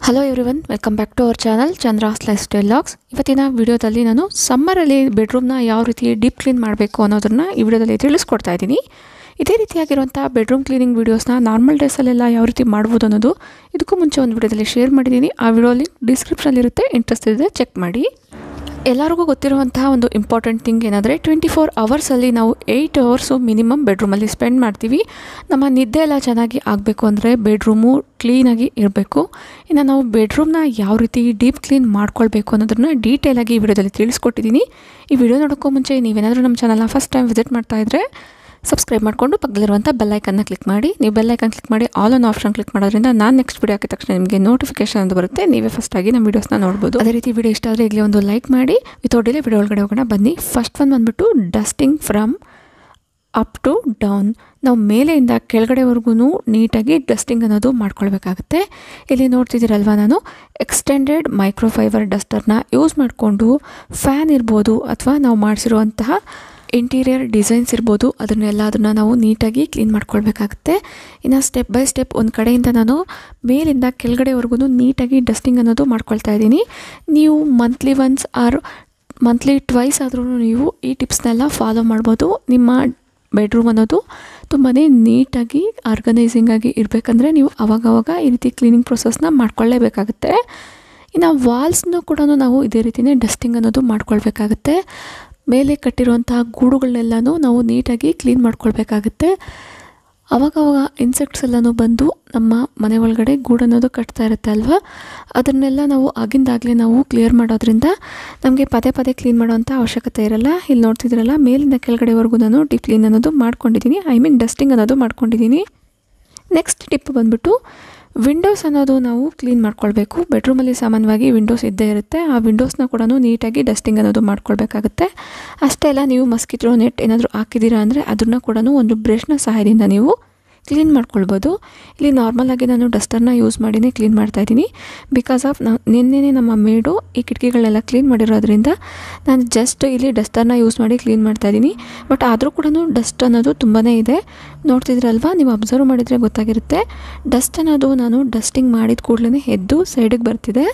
hello everyone welcome back to our channel Chandra's lifestyle vlogs ಇವತ್ತಿನ ವಿಡಿಯೋದಲ್ಲಿ ನಾನು ಸಮ್ಮರಲ್ಲಿ ಬೆಡ್ರೂಮ್ನ ಯಾವ ರೀತಿ ಡೀಪ್ ಕ್ಲೀನ್ ಮಾಡಬೇಕು ಅನ್ನೋದನ್ನ ಈ ವಿಡಿಯೋದಲ್ಲಿ ತಿಳಿಸ್ಕೊಡ್ತಾ ಇದ್ದೀನಿ ಇದೇ ರೀತಿಯಾಗಿರುವಂಥ ಬೆಡ್ರೂಮ್ ಕ್ಲೀನಿಂಗ್ ವೀಡಿಯೋಸ್ನ ನಾರ್ಮಲ್ ಡೇಸಲ್ಲೆಲ್ಲ ಯಾವ ರೀತಿ ಮಾಡ್ಬೋದು ಅನ್ನೋದು ಇದಕ್ಕೂ ಮುಂಚೆ ಒಂದು ವಿಡಿಯೋದಲ್ಲಿ ಶೇರ್ ಮಾಡಿದ್ದೀನಿ ಆ ವಿಡಿಯೋ ಲಿಂಕ್ ಡಿಸ್ಕ್ರಿಪ್ಷನಲ್ಲಿರುತ್ತೆ ಇಂಟ್ರೆಸ್ಟ್ ಇದೆ ಚೆಕ್ ಮಾಡಿ ಎಲ್ಲರಿಗೂ ಗೊತ್ತಿರುವಂತಹ ಒಂದು ಇಂಪಾರ್ಟೆಂಟ್ ಥಿಂಗ್ ಏನಂದರೆ ಟ್ವೆಂಟಿ ಫೋರ್ ಅವರ್ಸಲ್ಲಿ ನಾವು ಏಯ್ಟ್ ಅವರ್ಸು ಮಿನಿಮಮ್ ಬೆಡ್ರೂಮಲ್ಲಿ ಸ್ಪೆಂಡ್ ಮಾಡ್ತೀವಿ ನಮ್ಮ ನಿದ್ದೆ ಎಲ್ಲ ಚೆನ್ನಾಗಿ ಆಗಬೇಕು ಅಂದರೆ ಬೆಡ್ರೂಮು ಕ್ಲೀನಾಗಿ ಇರಬೇಕು ಇನ್ನು ನಾವು ಬೆಡ್ರೂಮ್ನ ಯಾವ ರೀತಿ ಡೀಪ್ ಕ್ಲೀನ್ ಮಾಡ್ಕೊಳ್ಬೇಕು ಅನ್ನೋದನ್ನ ಡೀಟೇಲಾಗಿ ಈ ವಿಡಿಯೋದಲ್ಲಿ ತಿಳಿಸ್ಕೊಟ್ಟಿದ್ದೀನಿ ಈ ವಿಡಿಯೋ ನೋಡೋಕ್ಕೂ ಮುಂಚೆ ನೀವೇನಾದರೂ ನಮ್ಮ ಚಾನಲ್ನ ಫಸ್ಟ್ ಟೈಮ್ ವಿಸಿಟ್ ಮಾಡ್ತಾ ಇದ್ದರೆ ಸಬ್ಸ್ಕ್ರೈಬ್ ಮಾಡಿಕೊಂಡು ಪಕ್ಕದಲ್ಲಿರುವಂಥ ಬೆಲ್ಲೈಕನ್ನ ಕ್ಲಿಕ್ ಮಾಡಿ ನೀವು ಬೆಲ್ಲೈಕನ್ ಕ್ಲಿಕ್ ಮಾಡಿ ಆಲ್ ಆನ್ ಆಪ್ಷನ್ ಕ್ಲಿಕ್ ಮಾಡೋದ್ರಿಂದ ನಾನು ನೆಕ್ಸ್ಟ್ ವಿಡಿಯೋ ಹಾಕಿದ ತಕ್ಷಣ ನಿಮಗೆ ನೋಟಿಫಿಕೇಶನ್ ಅಂತ ಬರುತ್ತೆ ನೀವೇ ಫಸ್ಟಾಗಿ ನಮ್ಮ ವೀಡಿಯೋಸ್ನ ನೋಡ್ಬೋದು ಅದೇ ರೀತಿ ವಿಡಿಯೋ ಇಷ್ಟ ಆದರೆ ಈಗಲೇ ಒಂದು ಲೈಕ್ ಮಾಡಿ ವಿತೌಟ್ ಡಿಲೇ ವಿಡಿಯೋ ಒಳಗಡೆ ಹೋಗೋಣ ಬನ್ನಿ ಫಸ್ಟ್ ಒಂದು ಬಂದುಬಿಟ್ಟು dusting from up to down ನಾವು ಮೇಲೆಯಿಂದ ಕೆಳಗಡೆವರೆಗೂ ನೀಟಾಗಿ ಡಸ್ಟಿಂಗ್ ಅನ್ನೋದು ಮಾಡ್ಕೊಳ್ಬೇಕಾಗುತ್ತೆ ಇಲ್ಲಿ ನೋಡ್ತಿದ್ದೀರಲ್ವ ನಾನು ಎಕ್ಸ್ಟೆಂಡೆಡ್ ಮೈಕ್ರೋಫೈಬರ್ ಡಸ್ಟರ್ನ ಯೂಸ್ ಮಾಡಿಕೊಂಡು ಫ್ಯಾನ್ ಇರ್ಬೋದು ಅಥವಾ ನಾವು ಮಾಡಿಸಿರುವಂತಹ ಇಂಟೀರಿಯರ್ ಡಿಸೈನ್ಸ್ ಇರ್ಬೋದು ಅದನ್ನೆಲ್ಲ ಅದನ್ನು ನಾವು ನೀಟಾಗಿ ಕ್ಲೀನ್ ಮಾಡ್ಕೊಳ್ಬೇಕಾಗುತ್ತೆ ಇನ್ನು ಸ್ಟೆಪ್ ಬೈ ಸ್ಟೆಪ್ ಒಂದು ಕಡೆಯಿಂದ ನಾನು ಮೇಲಿಂದ ಕೆಳಗಡೆವರೆಗೂ ನೀಟಾಗಿ ಡಸ್ಟಿಂಗ್ ಅನ್ನೋದು ಮಾಡ್ಕೊಳ್ತಾ ಇದ್ದೀನಿ ನೀವು monthly once or monthly twice ಆದ್ರೂ ನೀವು ಈ ಟಿಪ್ಸ್ನೆಲ್ಲ ಫಾಲೋ ಮಾಡ್ಬೋದು ನಿಮ್ಮ ಬೆಡ್ರೂಮ್ ಅನ್ನೋದು ತುಂಬಾ ನೀಟಾಗಿ ಆರ್ಗನೈಸಿಂಗ್ ಆಗಿ ಇರಬೇಕಂದ್ರೆ ನೀವು ಅವಾಗವಾಗ ಈ ರೀತಿ ಕ್ಲೀನಿಂಗ್ ಪ್ರೊಸೆಸ್ನ ಮಾಡ್ಕೊಳ್ಳೇಬೇಕಾಗುತ್ತೆ ಇನ್ನು ವಾಲ್ಸ್ನೂ ಕೂಡ ನಾವು ಇದೇ ರೀತಿಯೇ ಡಸ್ಟಿಂಗ್ ಅನ್ನೋದು ಮಾಡ್ಕೊಳ್ಬೇಕಾಗುತ್ತೆ ಮೇಲೆ ಕಟ್ಟಿರುವಂತಹ ಗೂಡುಗಳನ್ನೆಲ್ಲನೂ ನಾವು ನೀಟಾಗಿ ಕ್ಲೀನ್ ಮಾಡ್ಕೊಳ್ಬೇಕಾಗುತ್ತೆ ಅವಾಗವಾಗ ಇನ್ಸೆಕ್ಟ್ಸ್ ಎಲ್ಲನೂ ಬಂದು ನಮ್ಮ ಮನೆ ಒಳಗಡೆ ಗೂಡನ್ನೋದು ಕಟ್ತಾ ಇರುತ್ತೆ ಅಲ್ವಾ ಅದನ್ನೆಲ್ಲ ನಾವು ಆಗಿಂದಾಗಲೇ ನಾವು ಕ್ಲಿಯರ್ ಮಾಡೋದ್ರಿಂದ ನಮಗೆ ಪದೇ ಪದೇ ಕ್ಲೀನ್ ಮಾಡೋವಂಥ ಅವಶ್ಯಕತೆ ಇರಲ್ಲ ಇಲ್ಲಿ ನೋಡ್ತಿದ್ದೀರಲ್ಲ ಮೇಲಿಂದ ಕೆಳಗಡೆವರೆಗೂ ನಾನು ಡೀಪ್ ಕ್ಲೀನ್ ಅನ್ನೋದು ಮಾಡ್ಕೊಂಡಿದ್ದೀನಿ ಐ ಮೀನ್ ಡಸ್ಟಿಂಗ್ ಅನ್ನೋದು ಮಾಡ್ಕೊಂಡಿದ್ದೀನಿ ನೆಕ್ಸ್ಟ್ ಟಿಪ್ ಬಂದ್ಬಿಟ್ಟು ವಿಂಡೋಸ್ ಅನ್ನೋದು ನಾವು ಕ್ಲೀನ್ ಮಾಡ್ಕೊಳ್ಬೇಕು ಬೆಡ್ರೂಮಲ್ಲಿ ಸಾಮಾನ್ಯವಾಗಿ ವಿಂಡೋಸ್ ಇದ್ದೇ ಇರುತ್ತೆ ಆ ವಿಂಡೋಸ್ನ ಕೂಡ ನೀಟಾಗಿ ಡಸ್ಟಿಂಗ್ ಅನ್ನೋದು ಮಾಡ್ಕೊಳ್ಬೇಕಾಗುತ್ತೆ ಅಷ್ಟೇ ಅಲ್ಲ ನೀವು ಮಸ್ಕಿಟೋ ನೆಟ್ ಏನಾದರೂ ಹಾಕಿದ್ದೀರಾ ಅಂದರೆ ಅದನ್ನು ಕೂಡ ಒಂದು ಬ್ರಷ್ನ ಸಹಾಯದಿಂದ ನೀವು ಕ್ಲೀನ್ ಮಾಡ್ಕೊಳ್ಬೋದು ಇಲ್ಲಿ ನಾರ್ಮಲಾಗಿ ನಾನು ಡಸ್ಟರ್ನ ಯೂಸ್ ಮಾಡಿನೇ ಕ್ಲೀನ್ ಮಾಡ್ತಾಯಿದ್ದೀನಿ ಬಿಕಾಸ್ ಆಫ್ ನಾ ನಿನ್ನೆ ನಮ್ಮ ಮೇಡು ಈ ಕಿಟಕಿಗಳೆಲ್ಲ ಕ್ಲೀನ್ ಮಾಡಿರೋದ್ರಿಂದ ನಾನು ಜಸ್ಟ್ ಇಲ್ಲಿ ಡಸ್ಟರ್ನ ಯೂಸ್ ಮಾಡಿ ಕ್ಲೀನ್ ಮಾಡ್ತಾಯಿದ್ದೀನಿ ಬಟ್ ಆದರೂ ಕೂಡ ಡಸ್ಟ್ ಅನ್ನೋದು ತುಂಬಾ ಇದೆ ನೋಡ್ತಿದ್ರಲ್ವಾ ನೀವು ಅಬ್ಸರ್ವ್ ಮಾಡಿದರೆ ಗೊತ್ತಾಗಿರುತ್ತೆ ಡಸ್ಟ್ ಅನ್ನೋದು ನಾನು ಡಸ್ಟಿಂಗ್ ಮಾಡಿದ ಕೂಡಲೇ ಎದ್ದು ಸೈಡಿಗೆ ಬರ್ತಿದೆ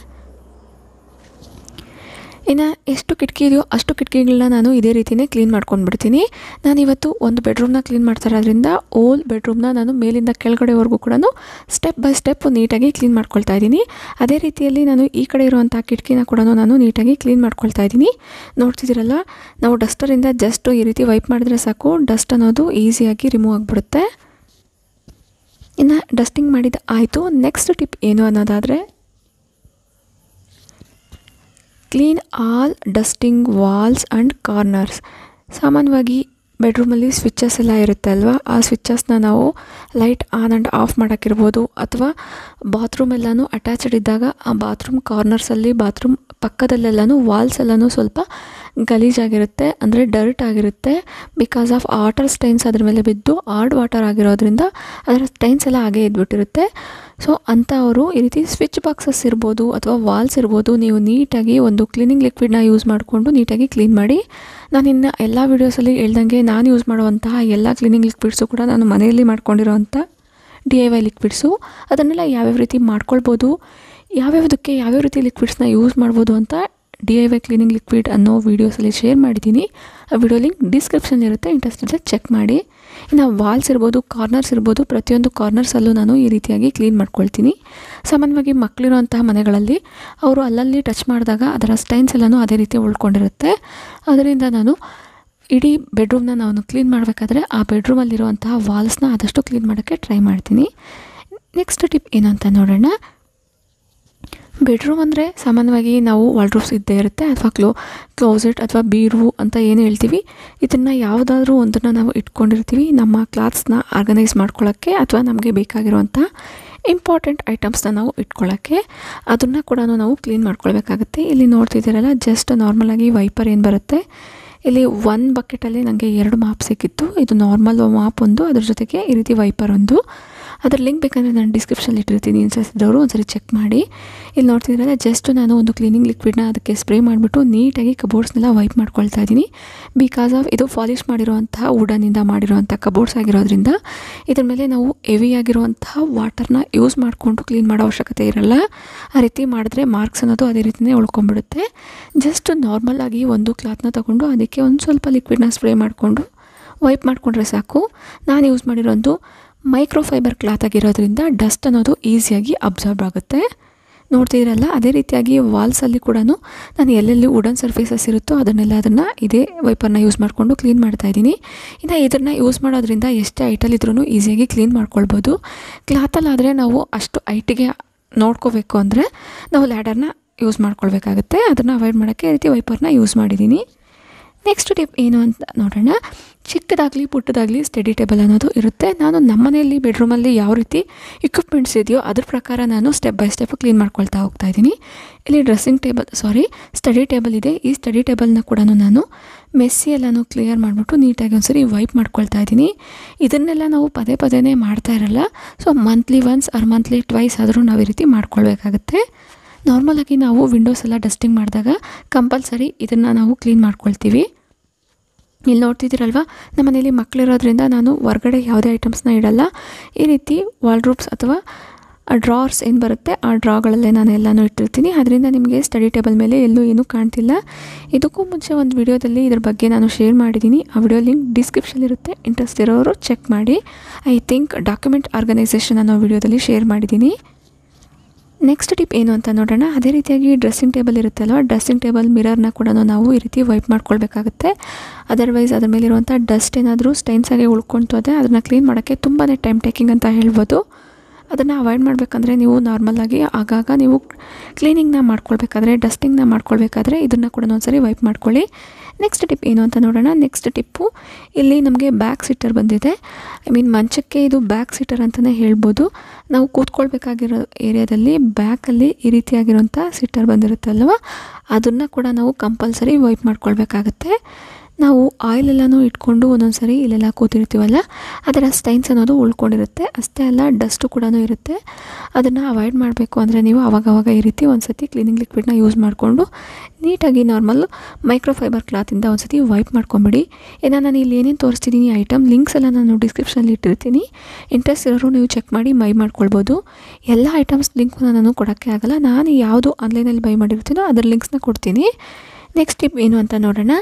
ಇನ್ನು ಎಷ್ಟು ಕಿಟಕಿ ಇದೆಯೋ ಅಷ್ಟು ಕಿಟಕಿಗಳನ್ನ ನಾನು ಇದೇ ರೀತಿಯೇ ಕ್ಲೀನ್ ಮಾಡ್ಕೊಂಡ್ಬಿಡ್ತೀನಿ ನಾನು ಇವತ್ತು ಒಂದು ಬೆಡ್ರೂಮ್ನ ಕ್ಲೀನ್ ಮಾಡ್ತಾ ಇರೋದ್ರಿಂದ ಓಲ್ ಬೆಡ್ರೂಮ್ನ ನಾನು ಮೇಲಿಂದ ಕೆಳಗಡೆವರೆಗೂ ಕೂಡ ಸ್ಟೆಪ್ ಬೈ ಸ್ಟೆಪ್ ನೀಟಾಗಿ ಕ್ಲೀನ್ ಮಾಡ್ಕೊಳ್ತಾ ಇದ್ದೀನಿ ಅದೇ ರೀತಿಯಲ್ಲಿ ನಾನು ಈ ಕಡೆ ಇರುವಂಥ ಕಿಟಕಿನ ಕೂಡ ನಾನು ನೀಟಾಗಿ ಕ್ಲೀನ್ ಮಾಡ್ಕೊಳ್ತಾ ಇದ್ದೀನಿ ನೋಡ್ತಿದ್ದೀರಲ್ಲ ನಾವು ಡಸ್ಟರಿಂದ ಜಸ್ಟ್ ಈ ರೀತಿ ವೈಪ್ ಮಾಡಿದ್ರೆ ಸಾಕು ಡಸ್ಟ್ ಅನ್ನೋದು ಈಸಿಯಾಗಿ ರಿಮೂವ್ ಆಗಿಬಿಡುತ್ತೆ ಇನ್ನು ಡಸ್ಟಿಂಗ್ ಮಾಡಿದ ಆಯಿತು ನೆಕ್ಸ್ಟ್ ಟಿಪ್ ಏನು ಅನ್ನೋದಾದರೆ clean all dusting walls and corners ಸಾಮಾನ್ಯವಾಗಿ ಬೆಡ್ರೂಮಲ್ಲಿ ಸ್ವಿಚ್ಚಸ್ ಎಲ್ಲ ಇರುತ್ತೆ ಅಲ್ವಾ ಆ ಸ್ವಿಚ್ಚಸ್ನ ನಾವು ಲೈಟ್ ಆನ್ ಆ್ಯಂಡ್ ಆಫ್ ಮಾಡೋಕ್ಕಿರ್ಬೋದು ಅಥವಾ ಬಾತ್ರೂಮ್ ಎಲ್ಲನೂ ಅಟ್ಯಾಚ್ಡ್ ಇದ್ದಾಗ ಆ ಬಾತ್ರೂಮ್ ಕಾರ್ನರ್ಸಲ್ಲಿ ಬಾತ್ರೂಮ್ ಪಕ್ಕದಲ್ಲೆಲ್ಲನೂ ವಾಲ್ಸ್ ಎಲ್ಲನೂ ಸ್ವಲ್ಪ ಗಲೀಜಾಗಿರುತ್ತೆ ಅಂದರೆ ಡರ್ಟ್ ಆಗಿರುತ್ತೆ ಬಿಕಾಸ್ ಆಫ್ ವಾಟರ್ ಸ್ಟೈನ್ಸ್ ಅದ್ರ ಮೇಲೆ ಬಿದ್ದು ಆರ್ಡ್ ವಾಟರ್ ಆಗಿರೋದ್ರಿಂದ ಅದರ ಸ್ಟೈನ್ಸ್ ಎಲ್ಲ ಹಾಗೆ ಇದ್ಬಿಟ್ಟಿರುತ್ತೆ ಸೊ ಅಂಥವರು ಈ ರೀತಿ ಸ್ವಿಚ್ ಬಾಕ್ಸಸ್ ಇರ್ಬೋದು ಅಥವಾ ವಾಲ್ಸ್ ಇರ್ಬೋದು ನೀವು ನೀಟಾಗಿ ಒಂದು ಕ್ಲೀನಿಂಗ್ ಲಿಕ್ವಿಡ್ನ ಯೂಸ್ ಮಾಡಿಕೊಂಡು ನೀಟಾಗಿ ಕ್ಲೀನ್ ಮಾಡಿ ನಾನು ಇನ್ನು ಎಲ್ಲ ವೀಡಿಯೋಸಲ್ಲಿ ಹೇಳ್ದಂಗೆ ನಾನು ಯೂಸ್ ಮಾಡುವಂತಹ ಎಲ್ಲ ಕ್ಲೀನಿಂಗ್ ಲಿಕ್ವಿಡ್ಸು ಕೂಡ ನಾನು ಮನೆಯಲ್ಲಿ ಮಾಡ್ಕೊಂಡಿರೋವಂಥ ಡಿ ಐ ವೈ ಲಿಕ್ವಿಡ್ಸು ಅದನ್ನೆಲ್ಲ ಯಾವ್ಯಾವ ರೀತಿ ಮಾಡ್ಕೊಳ್ಬೋದು ಯಾವ್ಯಾವುದಕ್ಕೆ ಯಾವ್ಯಾವ ರೀತಿ ಲಿಕ್ವಿಡ್ಸ್ನ ಯೂಸ್ ಮಾಡ್ಬೋದು ಅಂತ D I Y cleaning liquid ಅನ್ನೋ ವೀಡಿಯೋಸಲ್ಲಿ ಶೇರ್ ಮಾಡಿದ್ದೀನಿ ಆ ವಿಡಿಯೋ ಲಿಂಕ್ ಡಿಸ್ಕ್ರಿಪ್ಷನ್ ಇರುತ್ತೆ ಇಂಟ್ರೆಸ್ಟ್ ಇದ್ದರೆ ಚೆಕ್ ಮಾಡಿ ಇನ್ನು ವಾಲ್ಸ್ ಇರ್ಬೋದು ಕಾರ್ನರ್ಸ್ ಇರ್ಬೋದು ಪ್ರತಿಯೊಂದು ಕಾರ್ನರ್ಸಲ್ಲೂ ನಾನು ಈ ರೀತಿಯಾಗಿ ಕ್ಲೀನ್ ಮಾಡ್ಕೊಳ್ತೀನಿ ಸಾಮಾನ್ಯವಾಗಿ ಮಕ್ಕಳಿರುವಂತಹ ಮನೆಗಳಲ್ಲಿ ಅವರು ಅಲ್ಲಲ್ಲಿ ಟಚ್ ಮಾಡಿದಾಗ ಅದರ ಸ್ಟೈನ್ಸ್ ಎಲ್ಲನೂ ಅದೇ ರೀತಿ ಉಳ್ಕೊಂಡಿರುತ್ತೆ ಅದರಿಂದ ನಾನು ಇಡೀ ಬೆಡ್ರೂಮ್ನ ನಾನು ಕ್ಲೀನ್ ಮಾಡಬೇಕಾದ್ರೆ ಆ ಬೆಡ್ರೂಮಲ್ಲಿರುವಂತಹ ವಾಲ್ಸ್ನ ಆದಷ್ಟು ಕ್ಲೀನ್ ಮಾಡೋಕ್ಕೆ ಟ್ರೈ ಮಾಡ್ತೀನಿ ನೆಕ್ಸ್ಟ್ ಟಿಪ್ ಏನು ಅಂತ ನೋಡೋಣ ಬೆಡ್ರೂಮ್ ಅಂದರೆ ಸಾಮಾನ್ಯವಾಗಿ ನಾವು ವಾಲ್ಡ್ರೂಮ್ಸ್ ಇದ್ದೇ ಇರುತ್ತೆ ಅಥವಾ ಕ್ಲೋ ಕ್ಲೋಸೆಟ್ ಅಥವಾ ಬೀರು ಅಂತ ಏನು ಹೇಳ್ತೀವಿ ಇದನ್ನು ಯಾವುದಾದ್ರೂ ಒಂದನ್ನು ನಾವು ಇಟ್ಕೊಂಡಿರ್ತೀವಿ ನಮ್ಮ ಕ್ಲಾತ್ಸ್ನ ಆರ್ಗನೈಸ್ ಮಾಡ್ಕೊಳ್ಳೋಕ್ಕೆ ಅಥವಾ ನಮಗೆ ಬೇಕಾಗಿರುವಂಥ ಇಂಪಾರ್ಟೆಂಟ್ ಐಟಮ್ಸ್ನ ನಾವು ಇಟ್ಕೊಳ್ಳೋಕ್ಕೆ ಅದನ್ನು ಕೂಡ ನಾವು ಕ್ಲೀನ್ ಮಾಡ್ಕೊಳ್ಬೇಕಾಗುತ್ತೆ ಇಲ್ಲಿ ನೋಡ್ತಿದ್ದೀರಲ್ಲ ಜಸ್ಟ್ ನಾರ್ಮಲಾಗಿ ವೈಪರ್ ಏನು ಬರುತ್ತೆ ಇಲ್ಲಿ ಒಂದು ಬಕೆಟಲ್ಲಿ ನನಗೆ ಎರಡು ಮಾಪ್ ಸಿಕ್ಕಿತ್ತು ಇದು ನಾರ್ಮಲ್ ಮಾಪ್ ಒಂದು ಅದ್ರ ಜೊತೆಗೆ ಈ ರೀತಿ ವೈಪರ್ ಒಂದು ಅದ್ರ ಲಿಂಕ್ ಬೇಕಂದರೆ ನಾನು ಡಿಸ್ಕ್ರಿಪ್ಷನ್ ಇಟ್ಟಿರ್ತೀನಿ ಇಂಟ್ರೆಸ್ಟ್ ಇದ್ದವರು ಒಂದ್ಸರಿ ಚೆಕ್ ಮಾಡಿ ಇಲ್ಲಿ ನೋಡ್ತಿದ್ರಲ್ಲ ಜಸ್ಟ್ ನಾನು ಒಂದು ಕ್ಲೀನಿಂಗ್ ಲಿಕ್ವಿಡ್ನ ಅದಕ್ಕೆ ಸ್ಪ್ರೇ ಮಾಡಿಬಿಟ್ಟು ನೀಟಾಗಿ ಕಬೋರ್ಡ್ಸ್ನೆಲ್ಲ ವೈಪ್ ಮಾಡ್ಕೊಳ್ತಾ ಇದ್ದೀನಿ ಬಿಕಾಸ್ ಆಫ್ ಇದು ಪಾಲಿಷ್ ಮಾಡಿರುವಂತಹ ವುಡನಿಂದ ಮಾಡಿರುವಂಥ ಕಬೋರ್ಡ್ಸ್ ಆಗಿರೋದ್ರಿಂದ ಇದ್ರ ಮೇಲೆ ನಾವು ಹೆವಿ ಆಗಿರುವಂತಹ ವಾಟರ್ನ ಯೂಸ್ ಮಾಡಿಕೊಂಡು ಕ್ಲೀನ್ ಮಾಡೋ ಅವಶ್ಯಕತೆ ಇರಲ್ಲ ಆ ರೀತಿ ಮಾಡಿದ್ರೆ ಮಾರ್ಕ್ಸ್ ಅನ್ನೋದು ಅದೇ ರೀತಿಯೇ ಉಳ್ಕೊಂಡ್ಬಿಡುತ್ತೆ ಜಸ್ಟ್ ನಾರ್ಮಲ್ ಆಗಿ ಒಂದು ಕ್ಲಾತ್ನ ತಗೊಂಡು ಅದಕ್ಕೆ ಒಂದು ಸ್ವಲ್ಪ ಲಿಕ್ವಿಡ್ನ ಸ್ಪ್ರೇ ಮಾಡಿಕೊಂಡು ವೈಪ್ ಮಾಡಿಕೊಂಡ್ರೆ ಸಾಕು ನಾನು ಯೂಸ್ ಮಾಡಿರೋದು ಮೈಕ್ರೋ ಫೈಬರ್ ಕ್ಲಾತ್ ಆಗಿರೋದ್ರಿಂದ ಡಸ್ಟ್ ಅನ್ನೋದು ಈಸಿಯಾಗಿ ಅಬ್ಸರ್ವ್ ಆಗುತ್ತೆ ನೋಡ್ತಿದ್ದೀರಲ್ಲ ಅದೇ ರೀತಿಯಾಗಿ ವಾಲ್ಸಲ್ಲಿ ಕೂಡ ನಾನು ಎಲ್ಲೆಲ್ಲಿ ವುಡನ್ ಸರ್ಫೇಸಸ್ ಇರುತ್ತೋ ಅದನ್ನೆಲ್ಲ ಅದನ್ನು ಇದೇ ವೈಪರ್ನ ಯೂಸ್ ಮಾಡಿಕೊಂಡು ಕ್ಲೀನ್ ಮಾಡ್ತಾ ಇದ್ದೀನಿ ಇನ್ನು ಇದನ್ನು ಯೂಸ್ ಮಾಡೋದ್ರಿಂದ ಎಷ್ಟೇ ಐಟಲ್ಲಿದ್ರೂ ಈಸಿಯಾಗಿ ಕ್ಲೀನ್ ಮಾಡ್ಕೊಳ್ಬೋದು ಕ್ಲಾತಲ್ಲಾದರೆ ನಾವು ಅಷ್ಟು ಐಟಿಗೆ ನೋಡ್ಕೋಬೇಕು ಅಂದರೆ ನಾವು ಲ್ಯಾಡರ್ನ ಯೂಸ್ ಮಾಡ್ಕೊಳ್ಬೇಕಾಗುತ್ತೆ ಅದನ್ನು ಅವಾಯ್ಡ್ ಮಾಡೋಕ್ಕೆ ಈ ರೀತಿ ವೈಪರ್ನ ಯೂಸ್ ಮಾಡಿದ್ದೀನಿ ನೆಕ್ಸ್ಟ್ ಟಿಪ್ ಏನು ಅಂತ ನೋಡೋಣ ಚಿಕ್ಕದಾಗಲಿ ಪುಟ್ಟದಾಗಲಿ ಸ್ಟಡಿ ಟೇಬಲ್ ಅನ್ನೋದು ಇರುತ್ತೆ ನಾನು ನಮ್ಮನೆಯಲ್ಲಿ ಬೆಡ್ರೂಮಲ್ಲಿ ಯಾವ ರೀತಿ ಇಕ್ವಿಪ್ಮೆಂಟ್ಸ್ ಇದೆಯೋ ಅದ್ರ ಪ್ರಕಾರ ನಾನು ಸ್ಟೆಪ್ ಬೈ ಸ್ಟೆಪ್ ಕ್ಲೀನ್ ಮಾಡ್ಕೊಳ್ತಾ ಹೋಗ್ತಾ ಇದ್ದೀನಿ ಇಲ್ಲಿ dressing table sorry study table ಇದೆ ಈ ಸ್ಟಡಿ ಟೇಬಲ್ನ ಕೂಡ ನಾನು ಮೆಸ್ಸಿ ಎಲ್ಲನೂ ಕ್ಲಿಯರ್ ಮಾಡಿಬಿಟ್ಟು ನೀಟಾಗಿ ಒಂದ್ಸರಿ ವೈಪ್ ಮಾಡ್ಕೊಳ್ತಾ ಇದ್ದೀನಿ ಇದನ್ನೆಲ್ಲ ನಾವು ಪದೇ ಪದೇನೇ ಮಾಡ್ತಾ ಇರಲ್ಲ so monthly once or monthly twice ಆದರೂ ನಾವು ಈ ರೀತಿ ಮಾಡ್ಕೊಳ್ಬೇಕಾಗತ್ತೆ ನಾರ್ಮಲಾಗಿ ನಾವು ವಿಂಡೋಸ್ ಎಲ್ಲ ಡಸ್ಟಿಂಗ್ ಮಾಡಿದಾಗ ಕಂಪಲ್ಸರಿ ಇದನ್ನು ನಾವು ಕ್ಲೀನ್ ಮಾಡ್ಕೊಳ್ತೀವಿ ಇಲ್ಲಿ ನೋಡ್ತಿದ್ದೀರಲ್ವ ನಮ್ಮ ಮನೇಲಿ ಮಕ್ಕಳಿರೋದ್ರಿಂದ ನಾನು ಹೊರ್ಗಡೆ ಯಾವುದೇ ಐಟಮ್ಸ್ನ ಇಡಲ್ಲ ಈ ರೀತಿ ವಾಲ್ಡ್ರೂಪ್ಸ್ ಅಥವಾ ಡ್ರಾರ್ಸ್ ಏನು ಬರುತ್ತೆ ಆ ಡ್ರಾಗಳಲ್ಲೇ ನಾನು ಎಲ್ಲನೂ ಇಟ್ಟಿರ್ತೀನಿ ಅದರಿಂದ ನಿಮಗೆ ಸ್ಟಡಿ ಟೇಬಲ್ ಮೇಲೆ ಎಲ್ಲೂ ಏನೂ ಕಾಣ್ತಿಲ್ಲ ಇದಕ್ಕೂ ಮುಂಚೆ ಒಂದು ವಿಡಿಯೋದಲ್ಲಿ ಇದ್ರ ಬಗ್ಗೆ ನಾನು ಶೇರ್ ಮಾಡಿದ್ದೀನಿ ಆ ವಿಡಿಯೋ ಲಿಂಕ್ ಡಿಸ್ಕ್ರಿಪ್ಷನ್ ಇರುತ್ತೆ ಇಂಟ್ರೆಸ್ಟ್ ಇರೋರು ಚೆಕ್ ಮಾಡಿ ಐ ಥಿಂಕ್ ಡಾಕ್ಯುಮೆಂಟ್ ಆರ್ಗನೈಸೇಷನ್ ಅನ್ನೋ ವಿಡಿಯೋದಲ್ಲಿ ಶೇರ್ ಮಾಡಿದ್ದೀನಿ ನೆಕ್ಸ್ಟ್ ಟಿಪ್ ಏನು ಅಂತ ನೋಡೋಣ ಅದೇ ರೀತಿಯಾಗಿ ಡ್ರೆಸ್ಸಿಂಗ್ ಟೇಬಲ್ ಇರುತ್ತಲ್ವ ಡ್ರೆಸ್ಸಿಂಗ್ ಟೇಬಲ್ ಮಿರರ್ನ ಕೂಡ ನಾವು ಈ ರೀತಿ ವೈಪ್ ಮಾಡ್ಕೊಳ್ಬೇಕಾಗುತ್ತೆ ಅದರ್ವೈಸ್ ಅದ್ರ ಮೇಲಿರುವಂಥ ಡಸ್ಟ್ ಏನಾದರೂ ಸ್ಟೈನ್ಸ್ ಆಗಿ ಉಳ್ಕೊಳ್ತು ಅದೇ ಅದನ್ನು ಕ್ಲೀನ್ ಮಾಡೋಕ್ಕೆ ತುಂಬಾ ಟೈಮ್ ಟೇಕಿಂಗ್ ಅಂತ ಹೇಳ್ಬೋದು ಅದನ್ನು ಅವಾಯ್ಡ್ ಮಾಡಬೇಕಂದ್ರೆ ನೀವು ನಾರ್ಮಲಾಗಿ ಆಗಾಗ ನೀವು ಕ್ಲೀನಿಂಗ್ನ ಮಾಡ್ಕೊಳ್ಬೇಕಾದ್ರೆ ಡಸ್ಟಿಂಗ್ನ ಮಾಡ್ಕೊಳ್ಬೇಕಾದ್ರೆ ಇದನ್ನು ಕೂಡ ಒಂದ್ಸರಿ ವೈಪ್ ಮಾಡ್ಕೊಳ್ಳಿ ನೆಕ್ಸ್ಟ್ ಟಿಪ್ ಏನು ಅಂತ ನೋಡೋಣ ನೆಕ್ಸ್ಟ್ ಟಿಪ್ಪು ಇಲ್ಲಿ ನಮಗೆ ಬ್ಯಾಕ್ ಸೀಟರ್ ಬಂದಿದೆ ಐ ಮೀನ್ ಮಂಚಕ್ಕೆ ಇದು ಬ್ಯಾಕ್ ಸೀಟರ್ ಅಂತಲೇ ಹೇಳ್ಬೋದು ನಾವು ಕೂತ್ಕೊಳ್ಬೇಕಾಗಿರೋ ಏರಿಯಾದಲ್ಲಿ ಬ್ಯಾಕಲ್ಲಿ ಈ ರೀತಿಯಾಗಿರೋಂಥ ಸೀಟರ್ ಬಂದಿರುತ್ತಲ್ವ ಅದನ್ನು ಕೂಡ ನಾವು ಕಂಪಲ್ಸರಿ ವೈಪ್ ಮಾಡ್ಕೊಳ್ಬೇಕಾಗತ್ತೆ ನಾವು ಆಯಿಲ್ ಎಲ್ಲನೂ ಇಟ್ಕೊಂಡು ಒಂದೊಂದು ಸರಿ ಇಲ್ಲೆಲ್ಲ ಕೂತಿರ್ತೀವಲ್ಲ ಅದರ ಸ್ಟೈನ್ಸ್ ಅನ್ನೋದು ಉಳ್ಕೊಂಡಿರುತ್ತೆ ಅಷ್ಟೇ ಅಲ್ಲ ಡಸ್ಟು ಕೂಡ ಇರುತ್ತೆ ಅದನ್ನು ಅವಾಯ್ಡ್ ಮಾಡಬೇಕು ಅಂದರೆ ನೀವು ಅವಾಗವಾಗ ಈ ರೀತಿ ಒಂದು ಸತಿ ಕ್ಲೀನಿಂಗ್ ಲಿಕ್ವಿಡ್ನ ಯೂಸ್ ಮಾಡಿಕೊಂಡು ನೀಟಾಗಿ ನಾರ್ಮಲ್ ಮೈಕ್ರೋಫೈಬರ್ ಕ್ಲಾತಿಂದ ಒಂದು ಸತಿ ವೈಪ್ ಮಾಡ್ಕೊಂಬಿಡಿ ಇನ್ನು ನಾನು ಇಲ್ಲಿ ಏನೇನು ತೋರಿಸ್ತಿದ್ದೀನಿ ಐಟಮ್ ಲಿಂಕ್ಸ್ ಎಲ್ಲ ನಾನು ಡಿಸ್ಕ್ರಿಪ್ಷನಲ್ಲಿ ಇಟ್ಟಿರ್ತೀನಿ ಇಂಟ್ರೆಸ್ಟ್ ಇರೋರು ನೀವು ಚೆಕ್ ಮಾಡಿ ಬೈ ಮಾಡ್ಕೊಳ್ಬೋದು ಎಲ್ಲ ಐಟಮ್ಸ್ ಲಿಂಕ್ನ ನಾನು ಕೊಡೋಕ್ಕೆ ಆಗಲ್ಲ ನಾನು ಯಾವುದು ಆನ್ಲೈನಲ್ಲಿ ಬೈ ಮಾಡಿರ್ತೀನೋ ಅದರ ಲಿಂಕ್ಸ್ನ ಕೊಡ್ತೀನಿ ನೆಕ್ಸ್ಟ್ ಟಿಪ್ ಏನು ಅಂತ ನೋಡೋಣ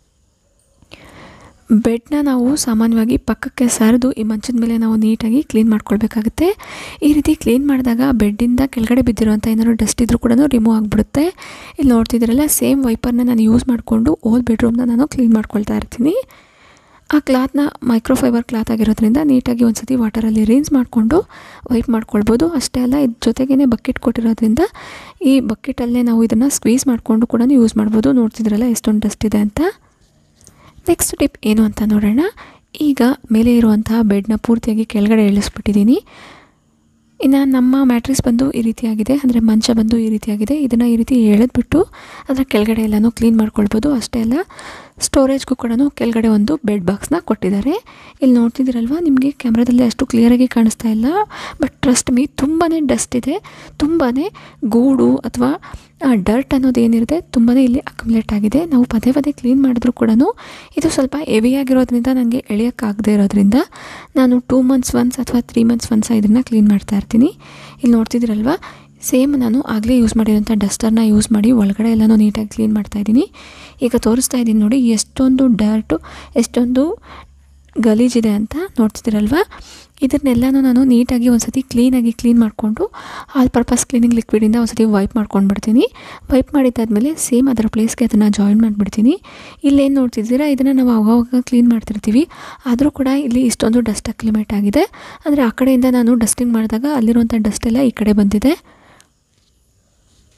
ಬೆಡ್ನ ನಾವು ಸಾಮಾನ್ಯವಾಗಿ ಪಕ್ಕಕ್ಕೆ ಸರಿದು ಈ ಮಂಚದ ಮೇಲೆ ನಾವು ನೀಟಾಗಿ ಕ್ಲೀನ್ ಮಾಡ್ಕೊಳ್ಬೇಕಾಗುತ್ತೆ ಈ ರೀತಿ ಕ್ಲೀನ್ ಮಾಡಿದಾಗ ಬೆಡ್ಡಿಂದ ಕೆಳಗಡೆ ಬಿದ್ದಿರುವಂಥ ಏನಾದ್ರು ಡಸ್ಟ್ ಇದ್ರೂ ಕೂಡ ರಿಮೂವ್ ಆಗಿಬಿಡುತ್ತೆ ಇಲ್ಲಿ ನೋಡ್ತಿದ್ದೀರಲ್ಲ ಸೇಮ್ ವೈಪರ್ನ ನಾನು ಯೂಸ್ ಮಾಡಿಕೊಂಡು ಓಲ್ ಬೆಡ್ರೂಮ್ನ ನಾನು ಕ್ಲೀನ್ ಮಾಡ್ಕೊಳ್ತಾ ಇರ್ತೀನಿ ಆ ಕ್ಲಾತ್ನ ಮೈಕ್ರೋಫೈಬರ್ ಕ್ಲಾತ್ ಆಗಿರೋದ್ರಿಂದ ನೀಟಾಗಿ ಒಂದು ಸತಿ ವಾಟರಲ್ಲಿ ರಿನ್ಸ್ ಮಾಡಿಕೊಂಡು ವೈಪ್ ಮಾಡ್ಕೊಳ್ಬೋದು ಅಷ್ಟೇ ಅಲ್ಲ ಇದ್ರ ಜೊತೆಗೇ ಬಕೆಟ್ ಕೊಟ್ಟಿರೋದ್ರಿಂದ ಈ ಬಕೆಟಲ್ಲೇ ನಾವು ಇದನ್ನು ಸ್ಕ್ವೀಸ್ ಮಾಡಿಕೊಂಡು ಕೂಡ ಯೂಸ್ ಮಾಡ್ಬೋದು ನೋಡ್ತಿದ್ರಲ್ಲ ಎಷ್ಟೊಂದು ಡಸ್ಟ್ ಇದೆ ಅಂತ ನೆಕ್ಸ್ಟ್ ಟಿಪ್ ಏನು ಅಂತ ನೋಡೋಣ ಈಗ ಮೇಲೆ ಇರುವಂತಹ ಬೆಡ್ನ ಪೂರ್ತಿಯಾಗಿ ಕೆಳಗಡೆ ಇಳಿಸ್ಬಿಟ್ಟಿದ್ದೀನಿ ಇನ್ನು ನಮ್ಮ ಮ್ಯಾಟ್ರಿಸ್ ಬಂದು ಈ ರೀತಿಯಾಗಿದೆ ಅಂದರೆ ಮಂಚ ಬಂದು ಈ ರೀತಿಯಾಗಿದೆ ಇದನ್ನು ಈ ರೀತಿ ಎಳೆದ್ಬಿಟ್ಟು ಅದರ ಕೆಳಗಡೆ ಎಲ್ಲನೂ ಕ್ಲೀನ್ ಮಾಡ್ಕೊಳ್ಬೋದು ಅಷ್ಟೇ ಅಲ್ಲ ಸ್ಟೋರೇಜ್ಗೂ ಕೂಡ ಕೆಳಗಡೆ ಒಂದು ಬೆಡ್ ಬಾಕ್ಸ್ನ ಕೊಟ್ಟಿದ್ದಾರೆ ಇಲ್ಲಿ ನೋಡ್ತಿದ್ದೀರಲ್ವ ನಿಮಗೆ ಕ್ಯಾಮ್ರಾದಲ್ಲಿ ಅಷ್ಟು ಕ್ಲಿಯರಾಗಿ ಕಾಣಿಸ್ತಾ ಇಲ್ಲ ಬಟ್ ಟ್ರಸ್ಟ್ ಮೀ ತುಂಬಾ ಡಸ್ಟ್ ಇದೆ ತುಂಬಾ ಗೂಡು ಅಥವಾ ಡರ್ಟ್ ಅನ್ನೋದು ಏನಿರುತ್ತೆ ತುಂಬಾ ಇಲ್ಲಿ ಅಕ್ಯುಮುಲೇಟ್ ಆಗಿದೆ ನಾವು ಪದೇ ಪದೇ ಕ್ಲೀನ್ ಮಾಡಿದ್ರು ಕೂಡ ಇದು ಸ್ವಲ್ಪ ಹೆವಿ ಆಗಿರೋದ್ರಿಂದ ನನಗೆ ಎಳೆಯೋಕ್ಕಾಗದೇ ಇರೋದ್ರಿಂದ ನಾನು ಟೂ ಮಂತ್ಸ್ ಒನ್ಸ್ ಅಥವಾ ತ್ರೀ ಮಂತ್ಸ್ ಒನ್ಸ್ ಇದನ್ನು ಕ್ಲೀನ್ ಮಾಡ್ತಾ ಇರ್ತೀನಿ ಇಲ್ಲಿ ನೋಡ್ತಿದ್ದೀರಲ್ವ ಸೇಮ್ ನಾನು ಆಗಲೇ ಯೂಸ್ ಮಾಡಿರೋಂಥ ಡಸ್ಟರ್ನ ಯೂಸ್ ಮಾಡಿ ಒಳಗಡೆ ಎಲ್ಲನೂ ನೀಟಾಗಿ ಕ್ಲೀನ್ ಮಾಡ್ತಾಯಿದ್ದೀನಿ ಈಗ ತೋರಿಸ್ತಾ ಇದ್ದೀನಿ ನೋಡಿ ಎಷ್ಟೊಂದು ಡರ್ಟು ಎಷ್ಟೊಂದು ಗಲೀಜಿದೆ ಅಂತ ನೋಡ್ತಿದ್ದೀರಲ್ವ ಇದನ್ನೆಲ್ಲನೂ ನಾನು ನೀಟಾಗಿ ಒಂದು ಸತಿ ಕ್ಲೀನಾಗಿ ಕ್ಲೀನ್ ಮಾಡಿಕೊಂಡು ಆಲ್ ಪರ್ಪಸ್ ಕ್ಲೀನಿಂಗ್ ಲಿಕ್ವಿಡಿಂದ ಒಂದು ಸತಿ ವೈಪ್ ಮಾಡ್ಕೊಂಡ್ಬಿಡ್ತೀನಿ ವೈಪ್ ಮಾಡಿದ್ದಾದಮೇಲೆ ಸೇಮ್ ಅದರ ಪ್ಲೇಸ್ಗೆ ಅದನ್ನು ಜಾಯಿನ್ ಮಾಡಿಬಿಡ್ತೀನಿ ಇಲ್ಲೇನು ನೋಡ್ತಿದ್ದೀರಾ ಇದನ್ನು ನಾವು ಅವಾಗ ಕ್ಲೀನ್ ಮಾಡ್ತಿರ್ತೀವಿ ಆದರೂ ಕೂಡ ಇಲ್ಲಿ ಇಷ್ಟೊಂದು ಡಸ್ಟ್ ಅಕ್ಲಿಮೇಟ್ ಆಗಿದೆ ಅಂದರೆ ಆ ಕಡೆಯಿಂದ ನಾನು ಡಸ್ಟಿಂಗ್ ಮಾಡಿದಾಗ ಅಲ್ಲಿರುವಂಥ ಡಸ್ಟ್ ಎಲ್ಲ ಈ ಕಡೆ ಬಂದಿದೆ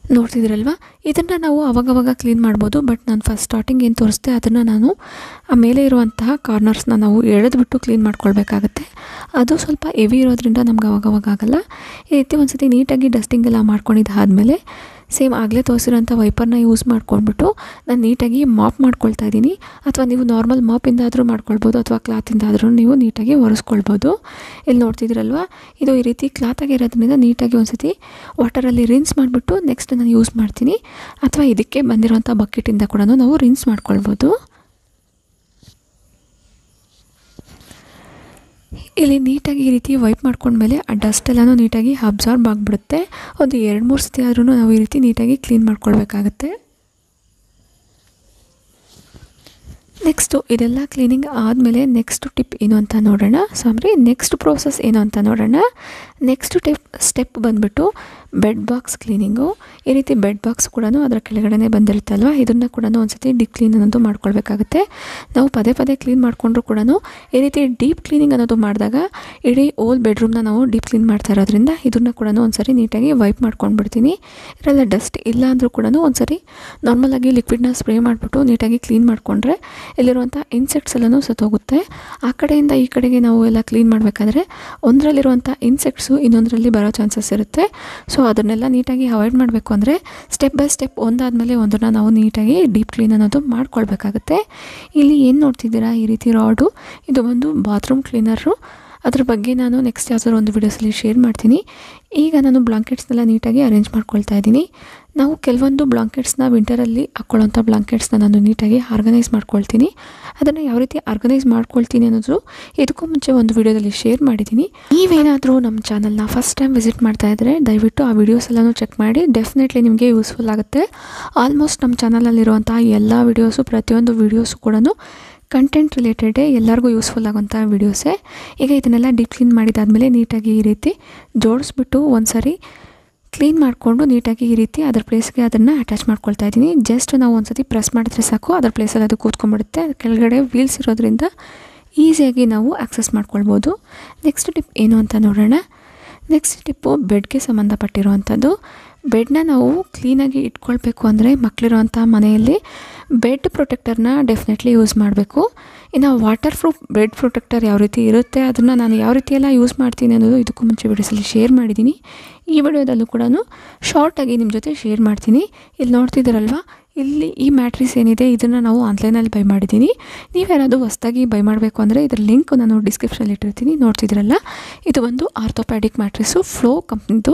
ನೋಡ್ತಿದ್ದೀರಲ್ವ ಇದನ್ನು ನಾವು ಅವಾಗವಾಗ ಕ್ಲೀನ್ ಮಾಡ್ಬೋದು ಬಟ್ ನಾನು ಫಸ್ಟ್ ಸ್ಟಾರ್ಟಿಂಗ್ ಏನು ತೋರಿಸ್ದೆ ಅದನ್ನು ನಾನು ಆ ಮೇಲೆ ಇರುವಂತಹ ಕಾರ್ನರ್ಸ್ನ ನಾವು ಎಳೆದ್ಬಿಟ್ಟು ಕ್ಲೀನ್ ಮಾಡ್ಕೊಳ್ಬೇಕಾಗತ್ತೆ ಅದು ಸ್ವಲ್ಪ ಹೆವಿ ಇರೋದ್ರಿಂದ ನಮ್ಗೆ ಅವಾಗವಾಗ ಆಗಲ್ಲ ಈ ರೀತಿ ಒಂದು ಸತಿ ನೀಟಾಗಿ ಡಸ್ಟಿಂಗ್ ಎಲ್ಲ ಮಾಡ್ಕೊಂಡಿದ್ದಾದಮೇಲೆ ಸೇಮ್ ಆಗಲೇ ತೋರಿಸಿರೋಂಥ ವೈಪರ್ನ ಯೂಸ್ ಮಾಡ್ಕೊಂಡ್ಬಿಟ್ಟು ನಾನು ನೀಟಾಗಿ ಮಾಪ್ ಮಾಡ್ಕೊಳ್ತಾ ಇದ್ದೀನಿ ಅಥವಾ ನೀವು ನಾರ್ಮಲ್ ಮಾಪಿಂದಾದರೂ ಮಾಡ್ಕೊಳ್ಬೋದು ಅಥವಾ ಕ್ಲಾತಿಂದಾದರೂ ನೀವು ನೀಟಾಗಿ ಒರೆಸ್ಕೊಳ್ಬೋದು ಇಲ್ಲಿ ನೋಡ್ತಿದ್ದೀರಲ್ವ ಇದು ಈ ರೀತಿ ಕ್ಲಾತಾಗಿರೋದ್ರಿಂದ ನೀಟಾಗಿ ಒಂದು ಸತಿ ವಾಟರಲ್ಲಿ ರಿನ್ಸ್ ಮಾಡಿಬಿಟ್ಟು ನೆಕ್ಸ್ಟ್ ನಾನು ಯೂಸ್ ಮಾಡ್ತೀನಿ ಅಥವಾ ಇದಕ್ಕೆ ಬಂದಿರೋಂಥ ಬಕೆಟಿಂದ ಕೂಡ ನಾವು ರಿನ್ಸ್ ಮಾಡ್ಕೊಳ್ಬೋದು ಇಲ್ಲಿ ನೀಟಾಗಿ ಈ ರೀತಿ ವೈಪ್ ಮಾಡ್ಕೊಂಡ್ಮೇಲೆ ಆ ಡಸ್ಟ್ ಎಲ್ಲನೂ ನೀಟಾಗಿ ಅಬ್ಸಾರ್ಬ್ ಆಗಿಬಿಡುತ್ತೆ ಒಂದು ಎರಡು ಮೂರು ಸತಿ ಆದ್ರೂ ನಾವು ಈ ರೀತಿ ನೀಟಾಗಿ ಕ್ಲೀನ್ ಮಾಡ್ಕೊಳ್ಬೇಕಾಗತ್ತೆ ನೆಕ್ಸ್ಟು ಇದೆಲ್ಲ ಕ್ಲೀನಿಂಗ್ ಆದಮೇಲೆ ನೆಕ್ಸ್ಟ್ ಟಿಪ್ ಏನು ಅಂತ ನೋಡೋಣ ಸಾಮ್ರಿ ನೆಕ್ಸ್ಟ್ ಪ್ರೋಸೆಸ್ ಏನು ಅಂತ ನೋಡೋಣ ನೆಕ್ಸ್ಟ್ ಟಿಪ್ ಸ್ಟೆಪ್ ಬಂದುಬಿಟ್ಟು ಬೆಡ್ ಬಾಕ್ಸ್ ಕ್ಲೀನಿಂಗು ಈ ರೀತಿ ಬೆಡ್ ಬಾಕ್ಸ್ ಕೂಡ ಅದರ ಕೆಳಗಡೆ ಬಂದಿರುತ್ತಲ್ವ ಇದನ್ನು ಕೂಡ ಒಂದ್ಸತಿ ಡೀಪ್ ಕ್ಲೀನ್ ಅನ್ನೋದು ಮಾಡ್ಕೊಳ್ಬೇಕಾಗುತ್ತೆ ನಾವು ಪದೇ ಪದೇ ಕ್ಲೀನ್ ಮಾಡಿಕೊಂಡ್ರು ಕೂಡ ಈ ರೀತಿ ಡೀಪ್ ಕ್ಲೀನಿಂಗ್ ಅನ್ನೋದು ಮಾಡಿದಾಗ ಇಡೀ ಓಲ್ ಬೆಡ್ರೂಮ್ನ ನಾವು ಡೀಪ್ ಕ್ಲೀನ್ ಮಾಡ್ತಾ ಇರೋದ್ರಿಂದ ಇದನ್ನು ಕೂಡ ಒಂದ್ಸರಿ ನೀಟಾಗಿ ವೈಪ್ ಮಾಡ್ಕೊಂಡು ಬಿಡ್ತೀನಿ ಇದರೆಲ್ಲ ಡಸ್ಟ್ ಇಲ್ಲ ಅಂದರೂ ಕೂಡ ಒಂದ್ಸರಿ ನಾರ್ಮಲಾಗಿ ಲಿಕ್ವಿಡ್ನ ಸ್ಪ್ರೇ ಮಾಡಿಬಿಟ್ಟು ನೀಟಾಗಿ ಕ್ಲೀನ್ ಮಾಡಿಕೊಂಡ್ರೆ ಇಲ್ಲಿರುವಂಥ ಇನ್ಸೆಕ್ಟ್ಸ್ ಎಲ್ಲನೂ ಸತ್ತೋಗುತ್ತೆ ಆ ಕಡೆಯಿಂದ ಈ ಕಡೆಗೆ ನಾವು ಎಲ್ಲ ಕ್ಲೀನ್ ಮಾಡಬೇಕಾದ್ರೆ ಒಂದರಲ್ಲಿರುವಂಥ ಇನ್ಸೆಕ್ಟ್ಸು ಇನ್ನೊಂದರಲ್ಲಿ ಬರೋ ಚಾನ್ಸಸ್ ಇರುತ್ತೆ ಸೊ ಅದನ್ನೆಲ್ಲ ನೀಟಾಗಿ ಅವಾಯ್ಡ್ ಮಾಡಬೇಕು ಅಂದರೆ ಸ್ಟೆಪ್ ಬೈ ಸ್ಟೆಪ್ ಒಂದಾದಮೇಲೆ ಒಂದನ್ನು ನಾವು ನೀಟಾಗಿ ಡೀಪ್ ಕ್ಲೀನ್ ಅನ್ನೋದು ಮಾಡ್ಕೊಳ್ಬೇಕಾಗುತ್ತೆ ಇಲ್ಲಿ ಏನು ನೋಡ್ತಿದ್ದೀರಾ ಈ ರೀತಿ ರಾಡು ಇದು ಒಂದು ಬಾತ್ರೂಮ್ ಕ್ಲೀನರು ಅದ್ರ ಬಗ್ಗೆ ನಾನು ನೆಕ್ಸ್ಟ್ ಯಾವ್ದಾದ್ರು ಒಂದು ವೀಡಿಯೋಸಲ್ಲಿ ಶೇರ್ ಮಾಡ್ತೀನಿ ಈಗ ನಾನು ಬ್ಲಾಂಕೆಟ್ಸ್ನೆಲ್ಲ ನೀಟಾಗಿ ಅರೇಂಜ್ ಮಾಡ್ಕೊಳ್ತಾ ಇದ್ದೀನಿ ನಾವು ಕೆಲವೊಂದು ಬ್ಲಾಂಕೆಟ್ಸ್ನ ವಿಂಟರಲ್ಲಿ ಹಾಕ್ಕೊಳ್ಳೋಂಥ ಬ್ಲಾಂಕೆಟ್ಸ್ನ ನಾನು ನೀಟಾಗಿ ಆರ್ಗನೈಸ್ ಮಾಡ್ಕೊಳ್ತೀನಿ ಅದನ್ನು ಯಾವ ರೀತಿ ಆರ್ಗನೈಸ್ ಮಾಡ್ಕೊಳ್ತೀನಿ ಅನ್ನೋದು ಇದಕ್ಕೂ ಮುಂಚೆ ಒಂದು ವೀಡಿಯೋದಲ್ಲಿ ಶೇರ್ ಮಾಡಿದ್ದೀನಿ ನೀವೇನಾದರೂ ನಮ್ಮ ಚಾನಲ್ನ ಫಸ್ಟ್ ಟೈಮ್ ವಿಸಿಟ್ ಮಾಡ್ತಾ ಇದ್ದರೆ ದಯವಿಟ್ಟು ಆ ವೀಡಿಯೋಸ್ ಎಲ್ಲನೂ ಚೆಕ್ ಮಾಡಿ ಡೆಫಿನೆಟ್ಲಿ ನಿಮಗೆ ಯೂಸ್ಫುಲ್ ಆಗುತ್ತೆ ಆಲ್ಮೋಸ್ಟ್ ನಮ್ಮ ಚಾನಲಲ್ಲಿರುವಂಥ ಎಲ್ಲ ವೀಡಿಯೋಸು ಪ್ರತಿಯೊಂದು ವೀಡಿಯೋಸು ಕೂಡ ಕಂಟೆಂಟ್ ರಿಲೇಟೆಡೇ ಎಲ್ಲರಿಗೂ ಯೂಸ್ಫುಲ್ ಆಗೋಂಥ ವೀಡಿಯೋಸೇ ಈಗ ಇದನ್ನೆಲ್ಲ ಡೀಪ್ ಕ್ಲೀನ್ ಮಾಡಿದಾದಮೇಲೆ ನೀಟಾಗಿ ಈ ರೀತಿ ಜೋಡಿಸ್ಬಿಟ್ಟು ಒಂದು ಸರಿ ಕ್ಲೀನ್ ಮಾಡಿಕೊಂಡು ನೀಟಾಗಿ ಈ ರೀತಿ ಅದರ ಪ್ಲೇಸ್ಗೆ ಅದನ್ನು ಅಟ್ಯಾಚ್ ಮಾಡ್ಕೊಳ್ತಾ ಇದ್ದೀನಿ ಜಸ್ಟ್ ನಾವು ಒಂದು ಸತಿ ಪ್ರೆಸ್ ಮಾಡಿದ್ರೆ ಸಾಕು ಅದರ ಪ್ಲೇಸಲ್ಲಿ ಅದು ಕೂತ್ಕೊಂಡ್ಬಿಡುತ್ತೆ ಕೆಳಗಡೆ ವೀಲ್ಸ್ ಇರೋದ್ರಿಂದ ಈಸಿಯಾಗಿ ನಾವು ಆಕ್ಸೆಸ್ ಮಾಡ್ಕೊಳ್ಬೋದು ನೆಕ್ಸ್ಟ್ ಟಿಪ್ ಏನು ಅಂತ ನೋಡೋಣ ನೆಕ್ಸ್ಟ್ ಟಿಪ್ಪು ಬೆಡ್ಗೆ ಸಂಬಂಧಪಟ್ಟಿರುವಂಥದ್ದು ಬೆಡ್ನ ನಾವು ಕ್ಲೀನಾಗಿ ಇಟ್ಕೊಳ್ಬೇಕು ಅಂದರೆ ಮಕ್ಕಳಿರೋಂಥ ಮನೆಯಲ್ಲಿ ಬೆಡ್ ಪ್ರೊಟೆಕ್ಟರ್ನ ಡೆಫಿನೆಟ್ಲಿ ಯೂಸ್ ಮಾಡಬೇಕು ಇನ್ನು ವಾಟರ್ ಪ್ರೂಫ್ ಬೆಡ್ ಪ್ರೊಟೆಕ್ಟರ್ ಯಾವ ರೀತಿ ಇರುತ್ತೆ ಅದನ್ನು ನಾನು ಯಾವ ರೀತಿ ಎಲ್ಲ ಯೂಸ್ ಮಾಡ್ತೀನಿ ಅನ್ನೋದು ಇದಕ್ಕೂ ಮುಂಚೆ ವಿಡಿಯೋಸಲ್ಲಿ ಶೇರ್ ಮಾಡಿದ್ದೀನಿ ಈ ವಿಡಿಯೋದಲ್ಲೂ ಕೂಡ ಶಾರ್ಟಾಗಿ ನಿಮ್ಮ ಜೊತೆ ಶೇರ್ ಮಾಡ್ತೀನಿ ಇಲ್ಲಿ ನೋಡ್ತಿದ್ದೀರಲ್ವ ಇಲ್ಲಿ ಈ ಮ್ಯಾಟ್ರಿಸ್ ಏನಿದೆ ಇದನ್ನು ನಾವು ಆನ್ಲೈನಲ್ಲಿ ಬೈ ಮಾಡಿದ್ದೀನಿ ನೀವ್ಯಾರಾದರೂ ಹೊಸ್ದಾಗಿ ಬೈ ಮಾಡಬೇಕು ಅಂದರೆ ಇದರ ಲಿಂಕ್ ನಾನು ಡಿಸ್ಕ್ರಿಪ್ಷನಲ್ಲಿ ಇಟ್ಟಿರ್ತೀನಿ ನೋಡ್ತಿದ್ದೀರಲ್ಲ ಇದು ಒಂದು ಆರ್ಥೋಪ್ಯಾಡಿಕ್ ಮ್ಯಾಟ್ರಿಸು ಫ್ಲೋ ಕಂಪ್ನಿದು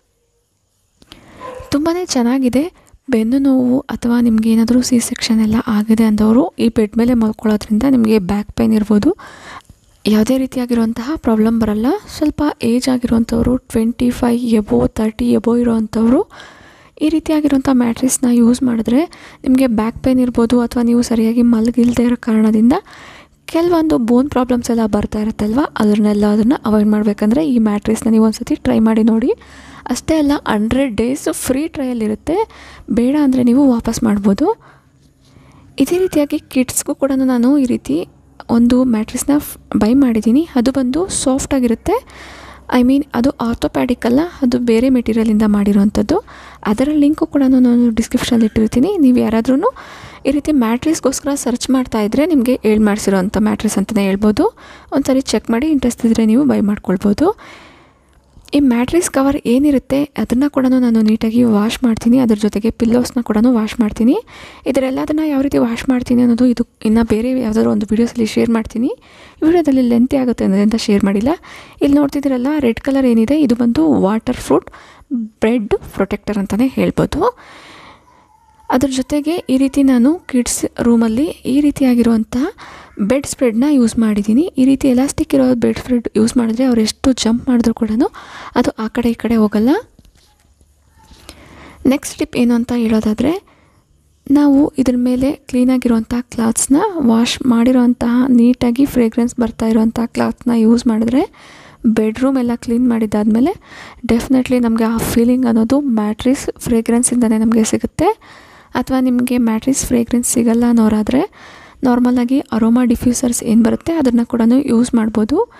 ತುಂಬಾ ಚೆನ್ನಾಗಿದೆ ಬೆನ್ನು ನೋವು ಅಥವಾ ನಿಮ್ಗೆ ಏನಾದರೂ ಸಿ ಸೆಕ್ಷನ್ ಎಲ್ಲ ಆಗಿದೆ ಅಂದವರು ಈ ಬೆಡ್ ಮೇಲೆ ಮಲ್ಕೊಳ್ಳೋದ್ರಿಂದ ನಿಮಗೆ ಬ್ಯಾಕ್ ಪೈನ್ ಇರ್ಬೋದು ಯಾವುದೇ ರೀತಿಯಾಗಿರುವಂತಹ ಪ್ರಾಬ್ಲಮ್ ಬರಲ್ಲ ಸ್ವಲ್ಪ ಏಜ್ ಆಗಿರುವಂಥವ್ರು twenty five above thirty above ಇರೋವಂಥವ್ರು ಈ ರೀತಿಯಾಗಿರುವಂಥ ಮ್ಯಾಟ್ರಿಸ್ನ ಯೂಸ್ ಮಾಡಿದ್ರೆ ನಿಮಗೆ ಬ್ಯಾಕ್ ಪೈನ್ ಇರ್ಬೋದು ಅಥವಾ ನೀವು ಸರಿಯಾಗಿ ಮಲಗಿಲ್ದೇ ಇರೋ ಕಾರಣದಿಂದ ಕೆಲವೊಂದು ಬೋನ್ ಪ್ರಾಬ್ಲಮ್ಸ್ ಎಲ್ಲ ಬರ್ತಾ ಇರುತ್ತಲ್ವ ಅದನ್ನೆಲ್ಲ ಅದನ್ನು ಅವಾಯ್ಡ್ ಮಾಡಬೇಕಂದ್ರೆ ಈ ಮ್ಯಾಟ್ರಿಸ್ನ ನೀವು ಒಂದು ಸತಿ ಟ್ರೈ ಮಾಡಿ ನೋಡಿ ಅಷ್ಟೇ ಅಲ್ಲ ಹಂಡ್ರೆಡ್ ಡೇಸ್ ಫ್ರೀ ಟ್ರಯಲ್ ಇರುತ್ತೆ ಬೇಡ ಅಂದರೆ ನೀವು ವಾಪಸ್ ಮಾಡ್ಬೋದು ಇದೇ ರೀತಿಯಾಗಿ ಕಿಡ್ಸ್ಗೂ ಕೂಡ ನಾನು ಈ ರೀತಿ ಒಂದು ಮ್ಯಾಟ್ರಿಸ್ನ ಬೈ ಮಾಡಿದ್ದೀನಿ ಅದು ಬಂದು ಸಾಫ್ಟಾಗಿರುತ್ತೆ ಐ ಮೀನ್ ಅದು ಆರ್ಥೋಪ್ಯಾಡಿಕ್ ಅಲ್ಲ ಅದು ಬೇರೆ ಮೆಟೀರಿಯಲಿಂದ ಮಾಡಿರೋವಂಥದ್ದು ಅದರ ಲಿಂಕು ಕೂಡ ನಾನು ಡಿಸ್ಕ್ರಿಪ್ಷನಲ್ಲಿ ಇಟ್ಟಿರ್ತೀನಿ ನೀವು ಯಾರಾದ್ರೂ ಈ ರೀತಿ ಮ್ಯಾಟ್ರಿಸ್ಗೋಸ್ಕರ ಸರ್ಚ್ ಮಾಡ್ತಾ ಇದ್ದರೆ ನಿಮಗೆ ಹೇಳ್ ಮಾಡಿಸಿರೋಂಥ ಮ್ಯಾಟ್ರಿಸ್ ಅಂತಲೇ ಹೇಳ್ಬೋದು ಒಂದ್ಸರಿ ಚೆಕ್ ಮಾಡಿ ಇಂಟ್ರೆಸ್ಟ್ ಇದ್ದರೆ ನೀವು ಬೈ ಮಾಡ್ಕೊಳ್ಬೋದು ಈ ಮ್ಯಾಟ್ರಿಸ್ ಕವರ್ ಏನಿರುತ್ತೆ ಅದನ್ನು ಕೂಡ ನಾನು ನೀಟಾಗಿ ವಾಶ್ ಮಾಡ್ತೀನಿ ಅದ್ರ ಜೊತೆಗೆ ಪಿಲ್ಲೋಸ್ನ ಕೂಡ ವಾಶ್ ಮಾಡ್ತೀನಿ ಇದರೆಲ್ಲದನ್ನು ಯಾವ ರೀತಿ ವಾಶ್ ಮಾಡ್ತೀನಿ ಅನ್ನೋದು ಇದು ಇನ್ನು ಬೇರೆ ಯಾವುದಾದ್ರು ಒಂದು ವೀಡಿಯೋಸಲ್ಲಿ ಶೇರ್ ಮಾಡ್ತೀನಿ ವಿಡಿಯೋದಲ್ಲಿ ಲೆಂತಿ ಆಗುತ್ತೆ ಅನ್ನೋದ್ರಿಂದ ಶೇರ್ ಮಾಡಿಲ್ಲ ಇಲ್ಲಿ ನೋಡ್ತಿದ್ದೀರಲ್ಲ ರೆಡ್ ಕಲರ್ ಏನಿದೆ ಇದು ಬಂದು ವಾಟರ್ ಫ್ರೂಟ್ ಬ್ರೆಡ್ ಪ್ರೊಟೆಕ್ಟರ್ ಅಂತಲೇ ಹೇಳ್ಬೋದು ಅದ್ರ ಜೊತೆಗೆ ಈ ರೀತಿ ನಾನು ಕಿಡ್ಸ್ ರೂಮಲ್ಲಿ ಈ ರೀತಿಯಾಗಿರುವಂತಹ ಬೆಡ್ ಸ್ಪ್ರೆಡ್ನ ಯೂಸ್ ಮಾಡಿದ್ದೀನಿ ಈ ರೀತಿ ಎಲಾಸ್ಟಿಕ್ ಇರೋ ಬೆಡ್ ಸ್ಪ್ರೆಡ್ ಯೂಸ್ ಮಾಡಿದ್ರೆ ಅವ್ರು ಎಷ್ಟು ಜಂಪ್ ಮಾಡಿದ್ರು ಕೂಡ ಅದು ಆ ಕಡೆ ಈ ಕಡೆ ಹೋಗಲ್ಲ ನೆಕ್ಸ್ಟ್ ಟಿಪ್ ಏನು ಅಂತ ಹೇಳೋದಾದರೆ ನಾವು ಇದ್ರ ಮೇಲೆ ಕ್ಲೀನಾಗಿರುವಂಥ ಕ್ಲಾತ್ಸ್ನ ವಾಶ್ ಮಾಡಿರೋಂತಹ ನೀಟಾಗಿ ಫ್ರೇಗ್ರೆನ್ಸ್ ಬರ್ತಾ ಇರೋವಂಥ ಕ್ಲಾತ್ನ ಯೂಸ್ ಮಾಡಿದ್ರೆ ಬೆಡ್ರೂಮ್ ಎಲ್ಲ ಕ್ಲೀನ್ ಮಾಡಿದ್ದಾದಮೇಲೆ ಡೆಫಿನೆಟ್ಲಿ ನಮಗೆ ಆ ಫೀಲಿಂಗ್ ಅನ್ನೋದು ಮ್ಯಾಟ್ರಿಸ್ ಫ್ರೇಗ್ರೆನ್ಸಿಂದನೇ ನಮಗೆ ಸಿಗುತ್ತೆ ಅಥವಾ ನಿಮಗೆ ಮ್ಯಾಟ್ರಿಸ್ ಫ್ರೇಗ್ರೆನ್ಸ್ ಸಿಗಲ್ಲ ಅನ್ನೋರಾದರೆ ನಾರ್ಮಲಾಗಿ ಅರೋಮಾ ಡಿಫ್ಯೂಸರ್ಸ್ ಏನು ಬರುತ್ತೆ ಅದನ್ನು ಕೂಡ ಯೂಸ್ ಮಾಡ್ಬೋದು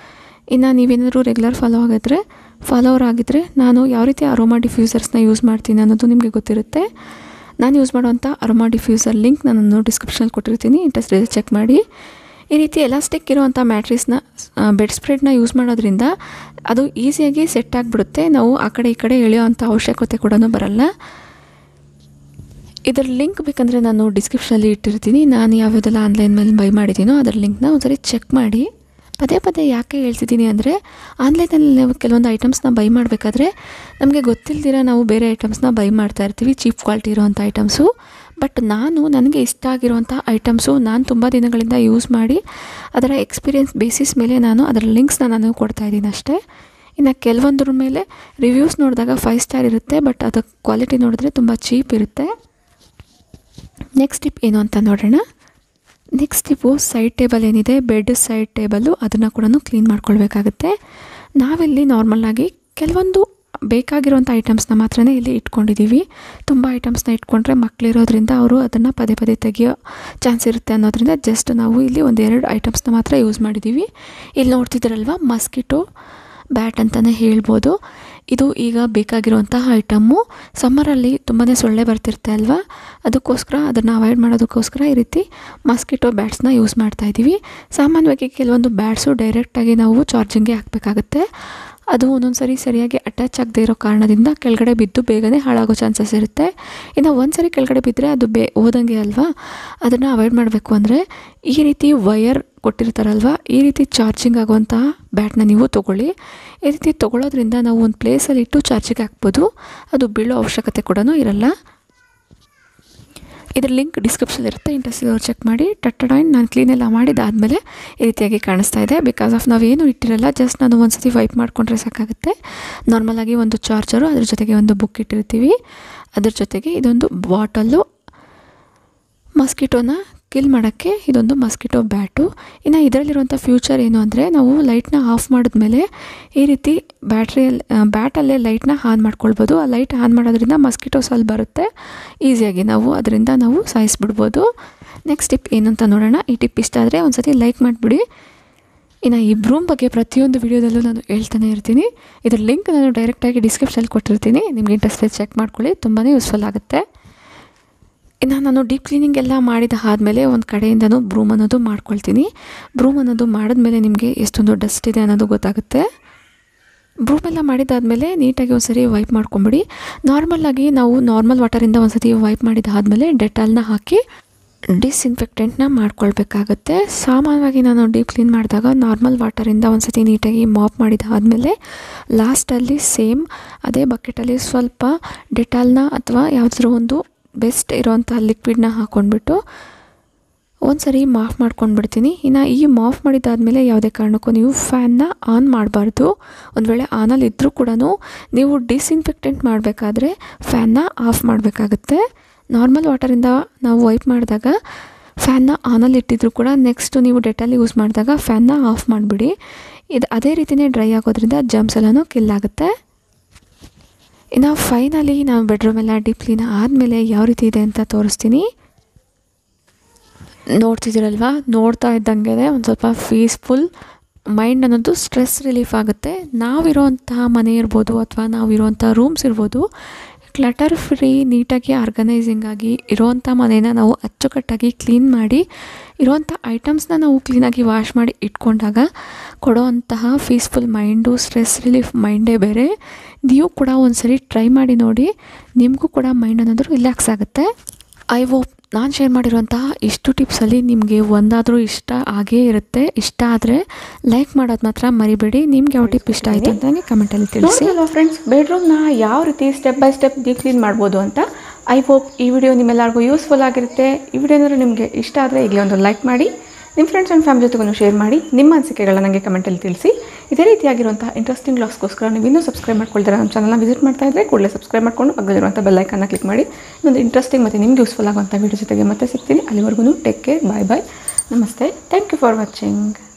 ಇನ್ನು ನೀವೇನಾದರೂ ರೆಗ್ಯುಲರ್ ಫಾಲೋ ಆಗಿದ್ರೆ ಫಾಲೋವರ್ ಆಗಿದ್ದರೆ ನಾನು ಯಾವ ರೀತಿ ಅರೋಮಾ ಡಿಫ್ಯೂಸರ್ಸ್ನ ಯೂಸ್ ಮಾಡ್ತೀನಿ ಅನ್ನೋದು ನಿಮಗೆ ಗೊತ್ತಿರುತ್ತೆ ನಾನು ಯೂಸ್ ಮಾಡುವಂಥ ಅರೋಮಾ ಡಿಫ್ಯೂಸರ್ ಲಿಂಕ್ ನಾನು ಡಿಸ್ಕ್ರಿಪ್ಷನಲ್ಲಿ ಕೊಟ್ಟಿರ್ತೀನಿ ಇಂಟ್ರೆಸ್ಟ್ ಇದೆ ಚೆಕ್ ಮಾಡಿ ಈ ರೀತಿ ಎಲಾಸ್ಟಿಕ್ ಇರುವಂಥ ಮ್ಯಾಟ್ರಿಸ್ನ ಬೆಡ್ ಸ್ಪ್ರೆಡ್ನ ಯೂಸ್ ಮಾಡೋದ್ರಿಂದ ಅದು ಈಸಿಯಾಗಿ ಸೆಟ್ ಆಗಿಬಿಡುತ್ತೆ ನಾವು ಆ ಕಡೆ ಈ ಕಡೆ ಎಳೆಯೋ ಅಂಥ ಅವಶ್ಯಕತೆ ಕೂಡ ಬರಲ್ಲ ಇದರ ಲಿಂಕ್ ಬೇಕಂದರೆ ನಾನು ಡಿಸ್ಕ್ರಿಪ್ಷನಲ್ಲಿ ಇಟ್ಟಿರ್ತೀನಿ ನಾನು ಯಾವ್ಯಾವ್ದೆಲ್ಲ ಆನ್ಲೈನ್ ಮೇಲೆ ಬೈ ಮಾಡಿದ್ದೀನೋ ಅದರ ಲಿಂಕ್ನ ಒಂದ್ಸರಿ ಚೆಕ್ ಮಾಡಿ ಪದೇ ಪದೇ ಯಾಕೆ ಹೇಳ್ತಿದ್ದೀನಿ ಅಂದರೆ ಆನ್ಲೈನಲ್ಲಿ ನಾವು ಕೆಲವೊಂದು ಐಟಮ್ಸ್ನ ಬೈ ಮಾಡಬೇಕಾದ್ರೆ ನಮಗೆ ಗೊತ್ತಿಲ್ದಿರ ನಾವು ಬೇರೆ ಐಟಮ್ಸ್ನ ಬೈ ಮಾಡ್ತಾ ಇರ್ತೀವಿ ಚೀಪ್ ಕ್ವಾಲಿಟಿ ಇರೋವಂಥ ಐಟಮ್ಸು ಬಟ್ ನಾನು ನನಗೆ ಇಷ್ಟ ಆಗಿರುವಂಥ ಐಟಮ್ಸು ನಾನು ತುಂಬ ದಿನಗಳಿಂದ ಯೂಸ್ ಮಾಡಿ ಅದರ ಎಕ್ಸ್ಪೀರಿಯೆನ್ಸ್ ಬೇಸಿಸ್ ಮೇಲೆ ನಾನು ಅದರ ಲಿಂಕ್ಸ್ನ ನಾನು ಕೊಡ್ತಾ ಇದ್ದೀನಿ ಅಷ್ಟೇ ಇನ್ನು ಕೆಲವೊಂದ್ರ ಮೇಲೆ ರಿವ್ಯೂಸ್ ನೋಡಿದಾಗ ಫೈವ್ ಸ್ಟಾರ್ ಇರುತ್ತೆ ಬಟ್ ಅದು ಕ್ವಾಲಿಟಿ ನೋಡಿದ್ರೆ ತುಂಬ ಚೀಪ್ ಇರುತ್ತೆ ನೆಕ್ಸ್ಟ್ ಟಿಪ್ ಏನು ಅಂತ ನೋಡೋಣ ನೆಕ್ಸ್ಟ್ ಟಿಪ್ಪು ಸೈಡ್ ಟೇಬಲ್ ಏನಿದೆ ಬೆಡ್ ಸೈಡ್ ಟೇಬಲು ಅದನ್ನು ಕೂಡ ಕ್ಲೀನ್ ಮಾಡ್ಕೊಳ್ಬೇಕಾಗುತ್ತೆ ನಾವಿಲ್ಲಿ ನಾರ್ಮಲ್ಲಾಗಿ ಕೆಲವೊಂದು ಬೇಕಾಗಿರುವಂಥ ಐಟಮ್ಸ್ನ ಮಾತ್ರನೇ ಇಲ್ಲಿ ಇಟ್ಕೊಂಡಿದ್ದೀವಿ ತುಂಬ ಐಟಮ್ಸ್ನ ಇಟ್ಕೊಂಡ್ರೆ ಮಕ್ಕಳಿರೋದ್ರಿಂದ ಅವರು ಅದನ್ನು ಪದೇ ಪದೇ ತೆಗಿಯೋ ಚಾನ್ಸ್ ಇರುತ್ತೆ ಅನ್ನೋದ್ರಿಂದ ಜಸ್ಟ್ ನಾವು ಇಲ್ಲಿ ಒಂದೆರಡು ಐಟಮ್ಸ್ನ ಮಾತ್ರ ಯೂಸ್ ಮಾಡಿದ್ದೀವಿ ಇಲ್ಲಿ ನೋಡ್ತಿದ್ದೀರಲ್ವ ಮಸ್ಕಿಟೋ ಬ್ಯಾಟ್ ಅಂತಲೇ ಹೇಳ್ಬೋದು ಇದು ಈಗ ಬೇಕಾಗಿರುವಂತಹ ಐಟಮ್ಮು ಸಮ್ಮರಲ್ಲಿ ತುಂಬಾ ಸೊಳ್ಳೆ ಬರ್ತಿರುತ್ತೆ ಅಲ್ವಾ ಅದಕ್ಕೋಸ್ಕರ ಅದನ್ನು ಅವಾಯ್ಡ್ ಮಾಡೋದಕ್ಕೋಸ್ಕರ ಈ ರೀತಿ ಮಸ್ಕಿಟೋ ಬ್ಯಾಟ್ಸ್ನ ಯೂಸ್ ಮಾಡ್ತಾಯಿದ್ದೀವಿ ಸಾಮಾನ್ಯವಾಗಿ ಕೆಲವೊಂದು ಬ್ಯಾಟ್ಸು ಡೈರೆಕ್ಟಾಗಿ ನಾವು ಚಾರ್ಜಿಂಗ್ಗೆ ಹಾಕಬೇಕಾಗುತ್ತೆ ಅದು ಒಂದೊಂದು ಸರಿ ಸರಿಯಾಗಿ ಅಟ್ಯಾಚ್ ಆಗದೆ ಇರೋ ಕಾರಣದಿಂದ ಕೆಳಗಡೆ ಬಿದ್ದು ಬೇಗನೆ ಹಾಳಾಗೋ ಚಾನ್ಸಸ್ ಇರುತ್ತೆ ಇನ್ನು ಒಂದು ಸರಿ ಕೆಳಗಡೆ ಬಿದ್ದರೆ ಅದು ಬೇ ಹೋದಂಗೆ ಅಲ್ವಾ ಅದನ್ನು ಅವಾಯ್ಡ್ ಮಾಡಬೇಕು ಅಂದರೆ ಈ ರೀತಿ ವಯರ್ ಕೊಟ್ಟಿರ್ತಾರಲ್ವ ಈ ರೀತಿ ಚಾರ್ಜಿಂಗ್ ಆಗುವಂತಹ ಬ್ಯಾಟ್ನ ನೀವು ತೊಗೊಳ್ಳಿ ಈ ರೀತಿ ತೊಗೊಳೋದ್ರಿಂದ ನಾವು ಒಂದು ಪ್ಲೇಸಲ್ಲಿ ಇಟ್ಟು ಚಾರ್ಜಿಗೆ ಹಾಕ್ಬೋದು ಅದು ಬೀಳೋ ಅವಶ್ಯಕತೆ ಕೂಡ ಇರಲ್ಲ ಇದ್ರ ಲಿಂಕ್ ಡಿಸ್ಕ್ರಿಪ್ಷನ್ ಇರುತ್ತೆ ಇಂಟ್ರೆಸ್ಟ್ ಇರೋರು ಚೆಕ್ ಮಾಡಿ ಟಟ್ಟಡಾಯ್ನ್ ನಾನು ಕ್ಲೀನೆಲ್ಲ ಮಾಡಿದಾದಮೇಲೆ ಈ ರೀತಿಯಾಗಿ ಕಾಣಿಸ್ತಾ ಇದೆ ಬಿಕಾಸ್ ಆಫ್ ನಾವೇನು ಇಟ್ಟಿರಲ್ಲ ಜಸ್ಟ್ ನಾನು ಒಂದು ಸತಿ ವೈಪ್ ಮಾಡಿಕೊಂಡ್ರೆ ಸಾಕಾಗುತ್ತೆ ನಾರ್ಮಲಾಗಿ ಒಂದು ಚಾರ್ಜರು ಅದ್ರ ಜೊತೆಗೆ ಒಂದು ಬುಕ್ ಇಟ್ಟಿರ್ತೀವಿ ಅದ್ರ ಜೊತೆಗೆ ಇದೊಂದು ಬಾಟಲ್ಲು ಮಸ್ಕಿಟೋನ ಕಿಲ್ ಮಾಡೋಕ್ಕೆ ಇದೊಂದು ಮಸ್ಕಿಟೋ ಬ್ಯಾಟು ಇನ್ನು ಇದರಲ್ಲಿರುವಂಥ ಫ್ಯೂಚರ್ ಏನು ಅಂದರೆ ನಾವು ಲೈಟ್ನ ಆಫ್ ಮಾಡಿದ್ಮೇಲೆ ಈ ರೀತಿ ಬ್ಯಾಟ್ರಿಯಲ್ಲಿ ಬ್ಯಾಟಲ್ಲೇ ಲೈಟ್ನ ಆನ್ ಮಾಡ್ಕೊಳ್ಬೋದು ಆ ಲೈಟ್ ಆನ್ ಮಾಡೋದ್ರಿಂದ ಮಸ್ಕಿಟೋಸ್ ಅಲ್ಲಿ ಬರುತ್ತೆ ಈಸಿಯಾಗಿ ನಾವು ಅದರಿಂದ ನಾವು ಸಾಯಿಸ್ಬಿಡ್ಬೋದು ನೆಕ್ಸ್ಟ್ ಟಿಪ್ ಏನು ಅಂತ ನೋಡೋಣ ಈ ಟಿಪ್ ಇಷ್ಟ ಆದರೆ ಒಂದು ಸತಿ ಲೈಕ್ ಮಾಡಿಬಿಡಿ ಇನ್ನು ಈ ಬ್ರೂಮ್ ಬಗ್ಗೆ ಪ್ರತಿಯೊಂದು ವೀಡಿಯೋದಲ್ಲೂ ನಾನು ಹೇಳ್ತಾನೆ ಇರ್ತೀನಿ ಇದ್ರ ಲಿಂಕ್ ನಾನು ಡೈರೆಕ್ಟಾಗಿ ಡಿಸ್ಕ್ರಿಪ್ಷನಲ್ಲಿ ಕೊಟ್ಟಿರ್ತೀನಿ ನಿಮಗೆ ಇಂಟ್ರೆಸ್ಟ್ ಚೆಕ್ ಮಾಡ್ಕೊಳ್ಳಿ ತುಂಬಾ ಯೂಸ್ಫುಲ್ ಆಗುತ್ತೆ ಇನ್ನು ನಾನು ಡೀಪ್ ಕ್ಲೀನಿಂಗ್ ಎಲ್ಲ ಮಾಡಿದ ಆದಮೇಲೆ ಒಂದು ಕಡೆಯಿಂದನೂ ಬ್ರೂಮ್ ಅನ್ನೋದು ಮಾಡ್ಕೊಳ್ತೀನಿ ಬ್ರೂಮ್ ಅನ್ನೋದು ಮಾಡಿದ್ಮೇಲೆ ನಿಮಗೆ ಎಷ್ಟೊಂದು ಡಸ್ಟ್ ಇದೆ ಅನ್ನೋದು ಗೊತ್ತಾಗುತ್ತೆ ಬ್ರೂಮ್ ಎಲ್ಲ ಮಾಡಿದಾದಮೇಲೆ ನೀಟಾಗಿ ಒಂದು ಸರಿ ವೈಪ್ ಮಾಡ್ಕೊಂಬಿಡಿ ನಾರ್ಮಲಾಗಿ ನಾವು ನಾರ್ಮಲ್ ವಾಟರಿಂದ ಒಂದು ಸತಿ ವೈಪ್ ಮಾಡಿದಾದಮೇಲೆ ಡೆಟಾಲ್ನ ಹಾಕಿ ಡಿಸ್ಇನ್ಫೆಕ್ಟೆಂಟ್ನ ಮಾಡ್ಕೊಳ್ಬೇಕಾಗತ್ತೆ ಸಾಮಾನ್ಯವಾಗಿ ನಾನು ಡೀಪ್ ಕ್ಲೀನ್ ಮಾಡಿದಾಗ ನಾರ್ಮಲ್ ವಾಟರಿಂದ ಒಂದು ಸತಿ ನೀಟಾಗಿ ಮಾಪ್ ಮಾಡಿದಾದಮೇಲೆ ಲಾಸ್ಟಲ್ಲಿ ಸೇಮ್ ಅದೇ ಬಕೆಟಲ್ಲಿ ಸ್ವಲ್ಪ ಡೆಟಾಲ್ನ ಅಥವಾ ಯಾವುದಾದ್ರೂ ಒಂದು ಬೆಸ್ಟ್ ಇರೋವಂಥ ಲಿಕ್ವಿಡ್ನ ಹಾಕ್ಕೊಂಡ್ಬಿಟ್ಟು ಒಂದು ಸರಿ ಮಾಫ್ ಮಾಡ್ಕೊಂಡು ಬಿಡ್ತೀನಿ ಇನ್ನು ಈ ಮಾಫ್ ಮಾಡಿದ್ದಾದಮೇಲೆ ಯಾವುದೇ ಕಾರಣಕ್ಕೂ ನೀವು ಫ್ಯಾನ್ನ ಆನ್ ಮಾಡಬಾರ್ದು ಒಂದು ವೇಳೆ ಆನಲ್ಲಿ ಇದ್ದರೂ ಕೂಡ ನೀವು ಡಿಸ್ಇನ್ಫೆಕ್ಟೆಂಟ್ ಮಾಡಬೇಕಾದ್ರೆ ಫ್ಯಾನ್ನ ಆಫ್ ಮಾಡಬೇಕಾಗುತ್ತೆ ನಾರ್ಮಲ್ ವಾಟರಿಂದ ನಾವು ವೈಪ್ ಮಾಡಿದಾಗ ಫ್ಯಾನ್ನ ಆನಲ್ಲಿ ಇಟ್ಟಿದ್ರು ಕೂಡ ನೆಕ್ಸ್ಟು ನೀವು ಡೆಟಲ್ಲಿ ಯೂಸ್ ಮಾಡಿದಾಗ ಫ್ಯಾನ್ನ ಆಫ್ ಮಾಡಿಬಿಡಿ ಇದು ಅದೇ ರೀತಿಯೇ ಡ್ರೈ ಆಗೋದ್ರಿಂದ ಜಮ್ಸ್ ಎಲ್ಲನೂ ಕಿಲ್ ಆಗುತ್ತೆ ಇನ್ನು ಫೈನಲಿ ನಾವು ಬೆಡ್ರೂಮೆಲ್ಲ ಡೀಪ್ ಕ್ಲೀನ್ ಆದಮೇಲೆ ಯಾವ ರೀತಿ ಇದೆ ಅಂತ ತೋರಿಸ್ತೀನಿ ನೋಡ್ತಿದ್ದೀರಲ್ವಾ ನೋಡ್ತಾ ಇದ್ದಂಗೆ ಒಂದು ಸ್ವಲ್ಪ ಪೀಸ್ಫುಲ್ ಮೈಂಡ್ ಅನ್ನೋದು ಸ್ಟ್ರೆಸ್ ರಿಲೀಫ್ ಆಗುತ್ತೆ ನಾವಿರೋವಂತಹ ಮನೆ ಇರ್ಬೋದು ಅಥವಾ ನಾವಿರೋವಂಥ ರೂಮ್ಸ್ ಇರ್ಬೋದು ಕ್ಲಟರ್ ಫ್ರೀ ನೀಟಾಗಿ ಆರ್ಗನೈಸಿಂಗ್ ಆಗಿ ಇರೋವಂಥ ಮನೇನ ನಾವು ಅಚ್ಚುಕಟ್ಟಾಗಿ ಕ್ಲೀನ್ ಮಾಡಿ ಇರೋವಂಥ ಐಟಮ್ಸ್ನ ನಾವು ಕ್ಲೀನಾಗಿ ವಾಶ್ ಮಾಡಿ ಇಟ್ಕೊಂಡಾಗ ಕೊಡೋವಂತಹ ಪೀಸ್ಫುಲ್ ಮೈಂಡು ಸ್ಟ್ರೆಸ್ ರಿಲೀಫ್ ಮೈಂಡೇ ಬೇರೆ ನೀವು ಕೂಡ ಒಂದ್ಸರಿ ಟ್ರೈ ಮಾಡಿ ನೋಡಿ ನಿಮಗೂ ಕೂಡ ಮೈಂಡ್ ಅನ್ನೋದು ರಿಲ್ಯಾಕ್ಸ್ ಆಗುತ್ತೆ ಐ ಹೋಪ್ ನಾನು ಶೇರ್ ಮಾಡಿರೋಂತಹ ಇಷ್ಟು ಟಿಪ್ಸಲ್ಲಿ ನಿಮಗೆ ಒಂದಾದರೂ ಇಷ್ಟ ಆಗೇ ಇರುತ್ತೆ ಇಷ್ಟ ಆದರೆ ಲೈಕ್ ಮಾಡೋದು ಮಾತ್ರ ಮರಿಬೇಡಿ ನಿಮ್ಗೆ ಯಾವ ಟಿಪ್ ಇಷ್ಟ ಆಯಿತು ಅಂತ ಕಮೆಂಟಲ್ಲಿ ತಿಳಿಸಿ ನೋಡಿದಲ್ವ ಫ್ರೆಂಡ್ಸ್ ಬೆಡ್ರೂಮ್ನ ಯಾವ ರೀತಿ step by step deep clean ಮಾಡ್ಬೋದು ಅಂತ ಐ ಹೋಪ್ ಈ ವಿಡಿಯೋ ನಿಮ್ಮೆಲ್ಲರಿಗೂ ಯೂಸ್ಫುಲ್ ಆಗಿರುತ್ತೆ ಈ ವಿಡಿಯೋ ಏನಾದ್ರು ನಿಮಗೆ ಇಷ್ಟ ಆದರೆ ಈಗಲೇ ಒಂದು ಲೈಕ್ ಮಾಡಿ ನಿಮ್ಮ ಫ್ರೆಂಡ್ಸ್ ಆ್ಯಂಡ್ ಫ್ಯಾಮಿಲಿ ಜೊತೆಗೂ ಶೇರ್ ಮಾಡಿ ನಿಮ್ಮ ಅನಿಸಿಕೆಗಳನ್ನ ನನಗೆ ಕಮೆಂಟಲ್ಲಿ ತಿಳಿಸಿ ಇದೇ ರೀತಿಯಾಗಿರುವಂಥ ಇಂಟ್ರೆಸ್ಟಿಂಗ್ ಬ್ಲಾಗ್ಸ್ಗೋಸ್ಕರ ನೀವು ಇನ್ನೂ ಸಬ್ಸ್ಕ್ರೈಬ್ ಮಾಡ್ಕೊಳ್ತಾರೆ ನಮ್ಮ ಚಾನಲ್ನ ವಿಸಿಟ್ ಮಾಡ್ತಾ ಇದ್ದರೆ ಕೂಡಲೇ ಸಬ್ಸ್ಕ್ರೈಬ್ ಮಾಡ್ಕೊಂಡು ಪಕ್ಕದಲ್ಲಿರುವಂಥ ಬೆಲ್ಲೈಕನ್ನ ಕ್ಲಿಕ್ ಮಾಡಿ ಇನ್ನೊಂದು ಇಂಟ್ರೆಸ್ಟಿಂಗ್ ಮತ್ತು ನಿಮ್ಗೆ ಯೂಸ್ಫುಲ್ ಆಗುವಂಥ ವೀಡಿಯೋ ಜೊತೆಗೆ ಮತ್ತೆ ಸಿಗ್ತೀನಿ ಅಲ್ಲಿವರೆಗೂ ಟೇಕ್ ಕೇರ್ ಬಾಯ್ ಬಾಯ್ ನಮಸ್ತೆ ಥ್ಯಾಂಕ್ ಯು ಫಾರ್ ವಾಚಿಂಗ್